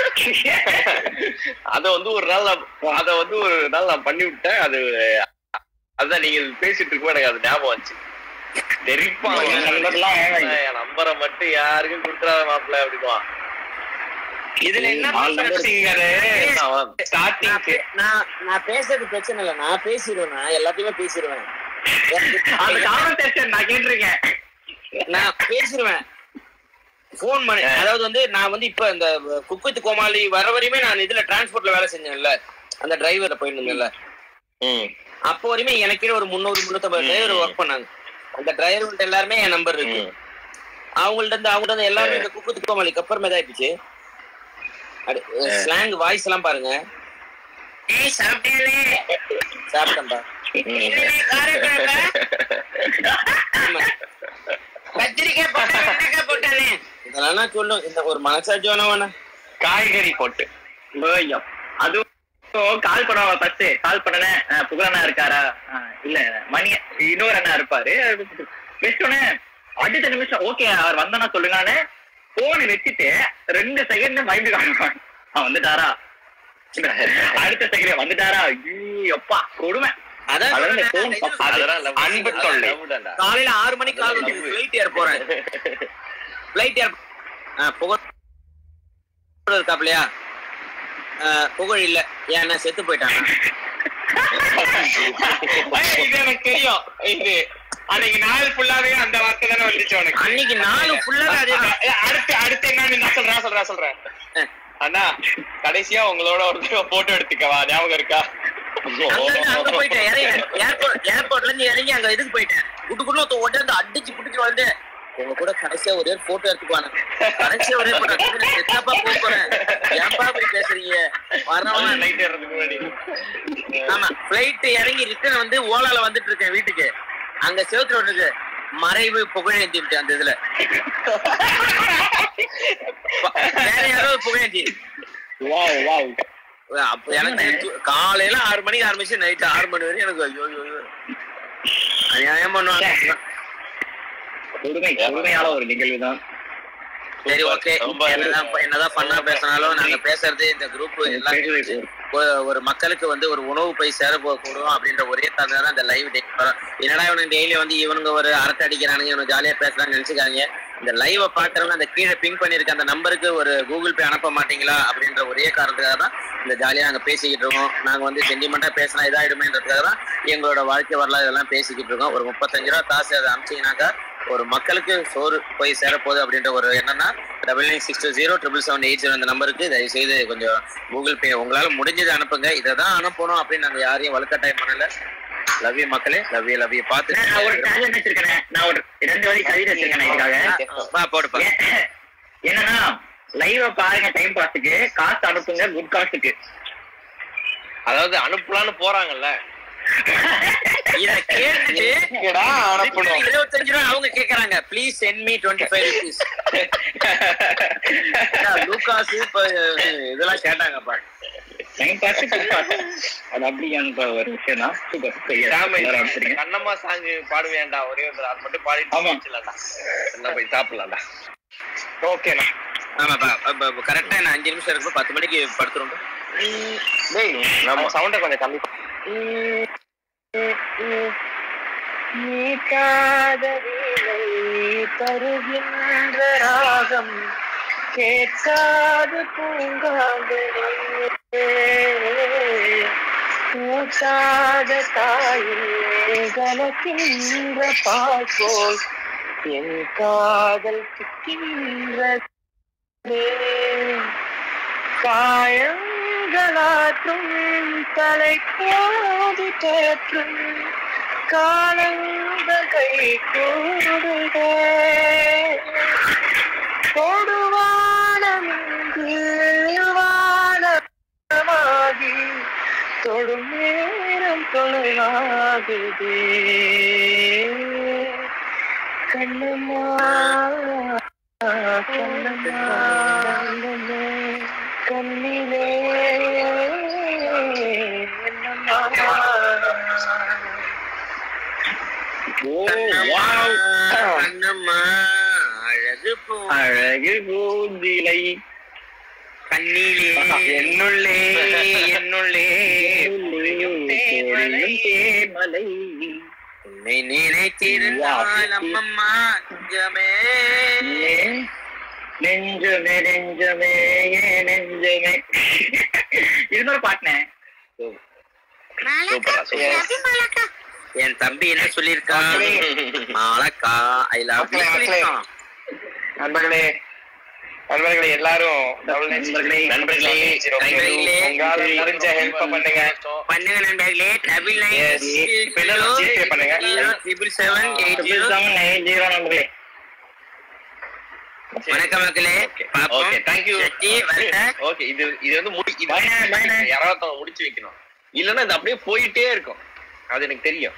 அத வந்து ஒரு நாள் நான் அத வந்து ஒரு நாள் நான் பண்ணி விட்டேன் அது அதான் நீங்க பேசிட்டு இருக்கும் எனக்கு அது ஞாபகம் வந்துச்சு தெரிப்பா என் நம்பர்லாம் என் நம்பரை மட்டும் யாருக்கும் கொடுத்துறாத மாப்பிள்ள அப்படின்வான் இதுல என்ன நாலு number பிரச்சனை? அவன் நான் ஸ்டார்டிங் பே- நான் நான் பேசுறது பிரச்சனை இல்ல நான் பேசிடுவேன் நான் எல்லாத்தையுமே பேசிடுவேன் அந்த கான்வர்சேஷன் நான் கேட்டிருக்கேன் நான் பேசிடுவேன் போன் பண்ணி அதாவது வந்து நான் வந்து இப்ப இந்த குக்குத்து கோமாளி வர வரையுமே நான் இதுல டிரான்ஸ்போர்ட்ல வேலை செஞ்சேன்ல அந்த டிரைவர்ல போயிட்டு இருந்தேன்ல ம் அப்போ வரையுமே எனக்கு கீழ ஒரு முந்நூறு முந்நூத்தம்பது டிரைவர் ஒர்க் பண்ணாங்க அந்த டிரைவர்கிட்ட எல்லாருமே என் நம்பர் இருக்கு ம். அவங்கள்ட்ட இருந்து அவங்கள்ட்ட இருந்து எல்லாமே இந்த குக்குத்து கோமாளிக்கு அப்புறமே இதாயிடுச்சு ஸ்லாங் வாய்ஸ் எல்லாம் பாருங்க ஏய் சாப்பிட்டேனே சாப்பிட்டேன்பா என்னண்ணே, காரக்குழம்பா? ஆமா. கத்திரிக்காய் போட்டா வெண்டைக்காய் போட்டானே இதெல்லாம் சொல்லும் இந்த ஒரு மனசாட்சி வேணா வேணா காய்கறி போட்டு ஐயோ அதுவும் கால் பண்ணுவாங்க ஃபர்ஸ்ட் கால் பண்ணனே புகழண்ணா இருக்காரா அஹ் இல்ல மணி இன்னொரு அண்ணா இருப்பாரு வச்சோடனே அடுத்த நிமிஷம் ஓகே அவர் வந்தானா சொல்லுங்கன்னு போன் வச்சுட்டு ரெண்டு செகண்ட் மைண்ட் காணுவான் அவன் வந்துட்டாரா அடுத்த செகண்ட் வந்துட்டாரா ஐயோ, அப்பா கொடுமை அதான் அதான் இந்த சொல்றேன், phone இது அதெல்லாம் love. அன்பு தொல்லை. love தான்டா. காலையில ஆறு மணிக்கு கால் வந்து ஃபிளைட் ஏர் போறேன் ஃபிளைட் ஏர் புகழ் இருக்காப்லையா புகழ் இல்ல ஏன்னா செத்து போயிட்டாங்க ஏய், இது எனக்கு தெரியும் இது அன்னைக்கு நாள் ஃபுல்லாவே அந்த வார்த்தை தானே வந்துச்சு உனக்கு அன்னைக்கு நாலு ஃபுல்லா அதே தான். ஏய், அடுத்து அடுத்து என்ன நான் சொல்றேன் சொல்றேன் சொல்றேன் அஹ். அண்ணா கடைசியா உங்களோட ஒரு போட்டோ எடுத்துக்கவா ஞாபகம் இருக்கா அங்க இருந்து அங்க போயிட்டேன் இறங்கி ஏர்போர்ட் ஏர்போர்ட்ல இருந்து இறங்கி அங்க இதுக்கு போயிட்டேன் குட்டுக்குள்ள ஒருத்தன் உடனே அடிச்சு புடிச்சு வந்து உங்க கூட கடைசியா ஒரே போட்டோ எடுத்துக்குவாங்க கடைசியா ஒரே போட்டோ செத்தாப்பா போக போறேன் ஏன்பா இப்படி பேசுறீங்க வரவன் லைட் ஏறதுக்கு முன்னாடி ஆமா பிளைட் இறங்கி ரிட்டர்ன் வந்து ஓலால வந்துட்டு இருக்கேன் வீட்டுக்கு அங்க செவுத்துல ஒண்ணு இருக்கு மறைவு புகழேந்தி அந்த இதுல வேற யாரோ புகழேந்தி வாவ் வாவ் அப்ப எனக்கு து- காலையில ஆறு மணிக்கு ஆரம்பிச்சு நைட் ஆறு மணி வரையும் எனக்கு ஐயோ ஐயோ, ஐயோ. அநியாயம் பண்ணுவாங்க கொடுமை கொடுமையான ஒரு நிகழ்வு தான் சரி ஓகே ரொம்ப என்னதான் என்னதான் பண்ணா பேசினாலும் நாங்க பேசுறது இந்த குரூப் எல்லாம் ஒரு- ஒரு மக்களுக்கு வந்து ஒரு உணவு போய் சேர போகக்கூடும் அப்படின்ற ஒரே தந்தை தான் இந்த லைவ் டே என்னடா இவனுக்கு டெய்லி வந்து இவனுங்க ஒரு அரட்டை அடிக்கிறானுங்க இவனுக்கு ஜாலியா பேசுறான்னு நினைச்சுக்காங்க இந்த லைவை பாக்குறவங்க அந்த கீழே பிங்க் பண்ணிருக்க அந்த நம்பருக்கு ஒரு கூகுள் பே அனுப்ப மாட்டீங்களா அப்படின்ற ஒரே காரணத்துக்காக தான் இந்த ஜாலியா நாங்க பேசிக்கிட்டு இருக்கோம் நாங்க வந்து சென்டிமெண்டா பேசினா இதாயிடுமேன்றதுக்காக தான் எங்களோட வாழ்க்கை வரலாறு இதெல்லாம் பேசிக்கிட்டு இருக்கோம் ஒரு முப்பத்தஞ்சு ரூபா காசு அதை அனுப்பிச்சீங்கன்னாக்கா ஒரு மக்களுக்கு சோறு போய் சேரப்போகுது அப்படின்ற ஒரு எண்ணம் தான் double nine six two zero triple seven eight zero அந்த நம்பருக்கு தயவு செய்து கொஞ்சம் கூகுள் பே உங்களால முடிஞ்சது அனுப்புங்க இதை தான் அனுப்பணும் அப்படின்னு நாங்க யாரையும் வலுக்கட்டாயம் பண்ணல லவ் யூ மக்களே லவ் யூ லவ் யூ பார்த்து நான் ஒரு டேலண்ட் வச்சிருக்கேன் நான் ஒரு ரெண்டு வரி கவிதை வச்சிருக்கேன் இதுக்காக வா போடுப்பா ஏ- என்னன்னா லைவ பாருங்க டைம் பாஸுக்கு காசு அனுப்புங்க குட் காசுக்கு அதாவது அனுப்பலான்னு போறாங்கல்ல இத கேட்டுட்டு எங்கடா அனுப்பணும் இருபத்தஞ்சு ரூபா அவங்க கேக்குறாங்க please send me twenty five rupees Lucas இப்ப இதெல்லாம் கேட்டாங்கப்பா டைம் பாஸ் குட் காசு அது அப்படியான ஒரு விஷயம் தான் சாமி, சூப்பர் கண்ணம்மா சாங் பாடுவேன்டா ஒரே ஒரு அது மட்டும் பாடிட்டு ஆமா. முடிச்சிடலாம்டா. என்ன போய் சாப்பிடலாம்டா ஓகேண்ணா ஆமாப்பா கரெக்டா நான் அஞ்சு நிமிஷம் இருக்கும் பத்து மணிக்கு படுத்துரும் டேய் நம்ம சவுண்ட கொஞ்சம் கம்மி நீ காதலிலை தருகின்ற ராகம் கேட்காத பூங்காதலே கூட்டாத தாயே கலக்கின்ற பால் போல் என் காதல் கிக்கின்றதே காயங்களாற்றும் தலை கோதி தேற்றும் காலங்கள் கை கூடுக கொடுவானமிங்கு வானமாகி தொடும் நேரம் தொலைவாகுதே கண்ணம்மா கண்ணம்மா கண்ணிலே என்னம்மா கண்ணம்மா அழகு போ அழகு பூந்திலை கண்ணிலே என்னுள்ளே என்னுள்ளே தேமலை உன்னை நினைத்திருந்தால் அம்மம்மா நெஞ்சமே நெஞ்சமே நெஞ்சமே ஏ நெஞ்சமே இன்னொரு பாட்டுனே சூப்பரா சூப்பரா என் தம்பி என்ன சொல்லியிருக்கான் மாலக்கா ஐ லவ் யூ மக்களே, மக்களே. நண்பர்களே நண்பர்களே எல்லாரும் double nine நண்பர்களே, நண்பர்களே நண்பர்களே. உங்களால தெரிஞ்ச ஹெல்ப் பண்ணுங்க பண்ணுங்க நண்பர்களே டபுள் Yes. இப்ப என்ன GPay பண்ணுங்க. Triple seven eight triple zero seven nine zero நம்பர்களே வணக்கம் மக்களே பாப்போம் ஓகே தேங்க்யூ சக்தி, வரேன். ஓகே இது இது வந்து முடி இது Bye, bye, bye. யாராவது ஒருத்தவங்க முடிச்சு வைக்கணும் இல்லன்னா இது அப்படியே போயிட்டே இருக்கும் அது எனக்கு தெரியும்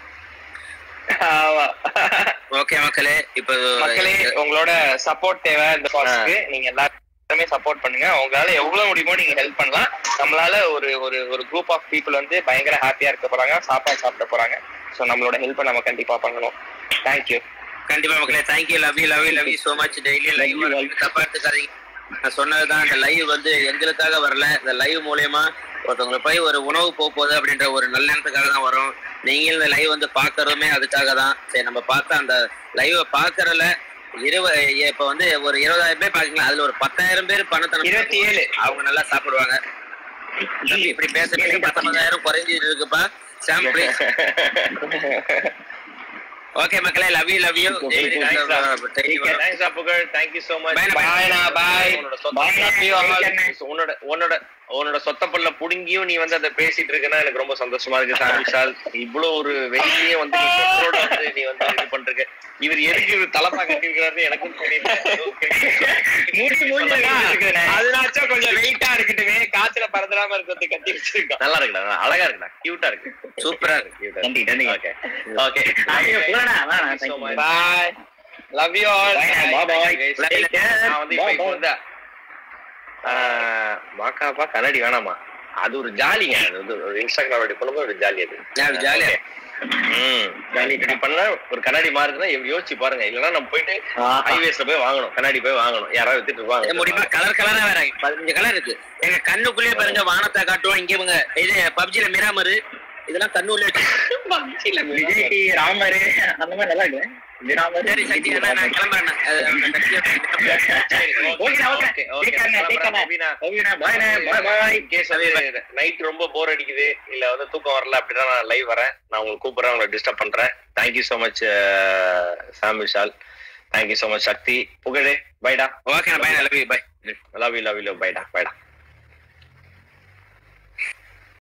ஆமா. ஓகே மக்களே இப்போ மக்களே உங்களோட சப்போர்ட் தேவை இந்த காஸ்க்கு நீங்க எல்லாருமே சப்போர்ட் பண்ணுங்க உங்களால எவ்வளவு முடியுமோ நீங்க ஹெல்ப் பண்ணலாம் நம்மளால ஒரு ஒரு ஒரு குரூப் ஆஃப் பீப்புள் வந்து பயங்கர ஹாப்பியா இருக்க போறாங்க சாப்பாடு சாப்பிட போறாங்க சோ நம்மளோட ஹெல்ப் நம்ம கண்டிப்பா பண்ணணும் தேங்க்யூ கண்டிப்பா மக்களே thank you love you love you love you so much daily live தப்பா எடுத்துக்காதீங்க நான் சொன்னதுதான் இந்த லைவ் வந்து எங்களுக்காக வரல இந்த லைவ் மூலியமா ஒருத்தவங்களுக்கு போய் ஒரு உணவு போக போகுது அப்படின்ற ஒரு நல்லெண்ணத்துக்காக தான் வரும் நீங்களும் இந்த லைவ் வந்து பாக்குறதுமே அதுக்காக தான் சரி நம்ம பார்த்தா அந்த லைவ் பாக்குறதுல இருவ இப்ப வந்து ஒரு இருபதாயிரம் பேர் பாக்கீங்களா அதுல ஒரு பத்தாயிரம் பேர் பணத்தை இருபத்தி ஏழு அவங்க நல்லா சாப்பிடுவாங்க தம்பி, இப்படி பேசுறது பத்தொன்பதாயிரம் குறைஞ்சிட்டு இருக்குப்பா சாம் ப்ளீஸ் ஓகே மக்களே love you love you thanks அப்புகள் thank you so much Bye, Bye, na, bye. உன்னோட சொத்த Bye, na. Love you all. Take care, na. உன்னோட உன்னோட உன்னோட சொத்த பல்ல புடுங்கியும் நீ வந்து அதை பேசிட்டு இருக்கனா எனக்கு ரொம்ப சந்தோஷமா இருக்கு சார் விஷால் இவ்வளவு ஒரு வெயிலே வந்து நீ சொத்தோட வந்து நீ வந்து இது பண்றீங்க இவர் எதுக்கு இவர் தலப்பா கட்டிருக்கிறாருன்னு எனக்கும் தெரியல மூடி மூடி இருக்குதுண்ணே. அதனாச்சும் கொஞ்சம் வெயிட்டா இருக்கட்டுமே காத்துல பறந்துடாம இருக்கிறது கட்டி வச்சிருக்கோம் நல்லா இருக்குடா அழகா இருக்குடா கியூட்டா இருக்கு சூப்பரா இருக்கு cute ஆ நன்றி நன்றி ஓகே ஓகே ஐயோ, போடா, வேணாம், thank you. Bye love you all Bye, bye, bye. Take care. நான் வந்து இப்ப Bye, இப்ப bye. வந்து ஆஹ், மாக்காப்பா கண்ணாடி வேணாமா அது ஒரு ஜாலிங்க அது வந்து ஒரு இன்ஸ்டாகிராம் அப்படி பண்ணும்போது ஒரு ஜாலி அது Yeah, jolly. ம் ஜாலி இப்படி பண்ணா ஒரு கண்ணாடி மாறுதுன்னா எப்படி யோசிச்சு பாருங்க இல்லன்னா நம்ம போயிட்டு ஹைவேஸ்ல போய் வாங்கணும் கண்ணாடி போய் வாங்கணும் யாராவது வித்துட்டு ஏ, முடியுமா இருப்பாங்க கலர் கலரா வேற பதினஞ்சு கலர் இருக்கு எங்க கண்ணுக்குள்ளேயே பாருங்க வானத்தை காட்டுவோம் இங்க இவங்க இது பப்ஜில மிராமரு இதெல்லாம் கண்ணுள்ள விஜய் டி ராமரு அந்த மாதிரி நல்லா இருக்கு விஜய் ராமரு சரி சக்தி அண்ணா, நான் கிளம்புறேன் அண்ணா. அது, அந்த சக்தியை சரி ஓகேண்ணா, ஓகே. ஓகே Take care, அண்ணா, take care, அண்ணா. ஓகே ஓகேண்ணா, bye ண்ணே, bye, bye. கேஸ் நைட் ரொம்ப போர் அடிக்குது இல்ல வந்து தூக்கம் வரல அப்படின்னா நான் லைவ் வரேன் நான் உங்களுக்கு கூப்பிடுறேன் உங்களை டிஸ்டர்ப் பண்றேன் thank you so much Sam Vishal thank you so much Sakthi புகழே பைடா okay bye love you bye love you love you பைடா பைடா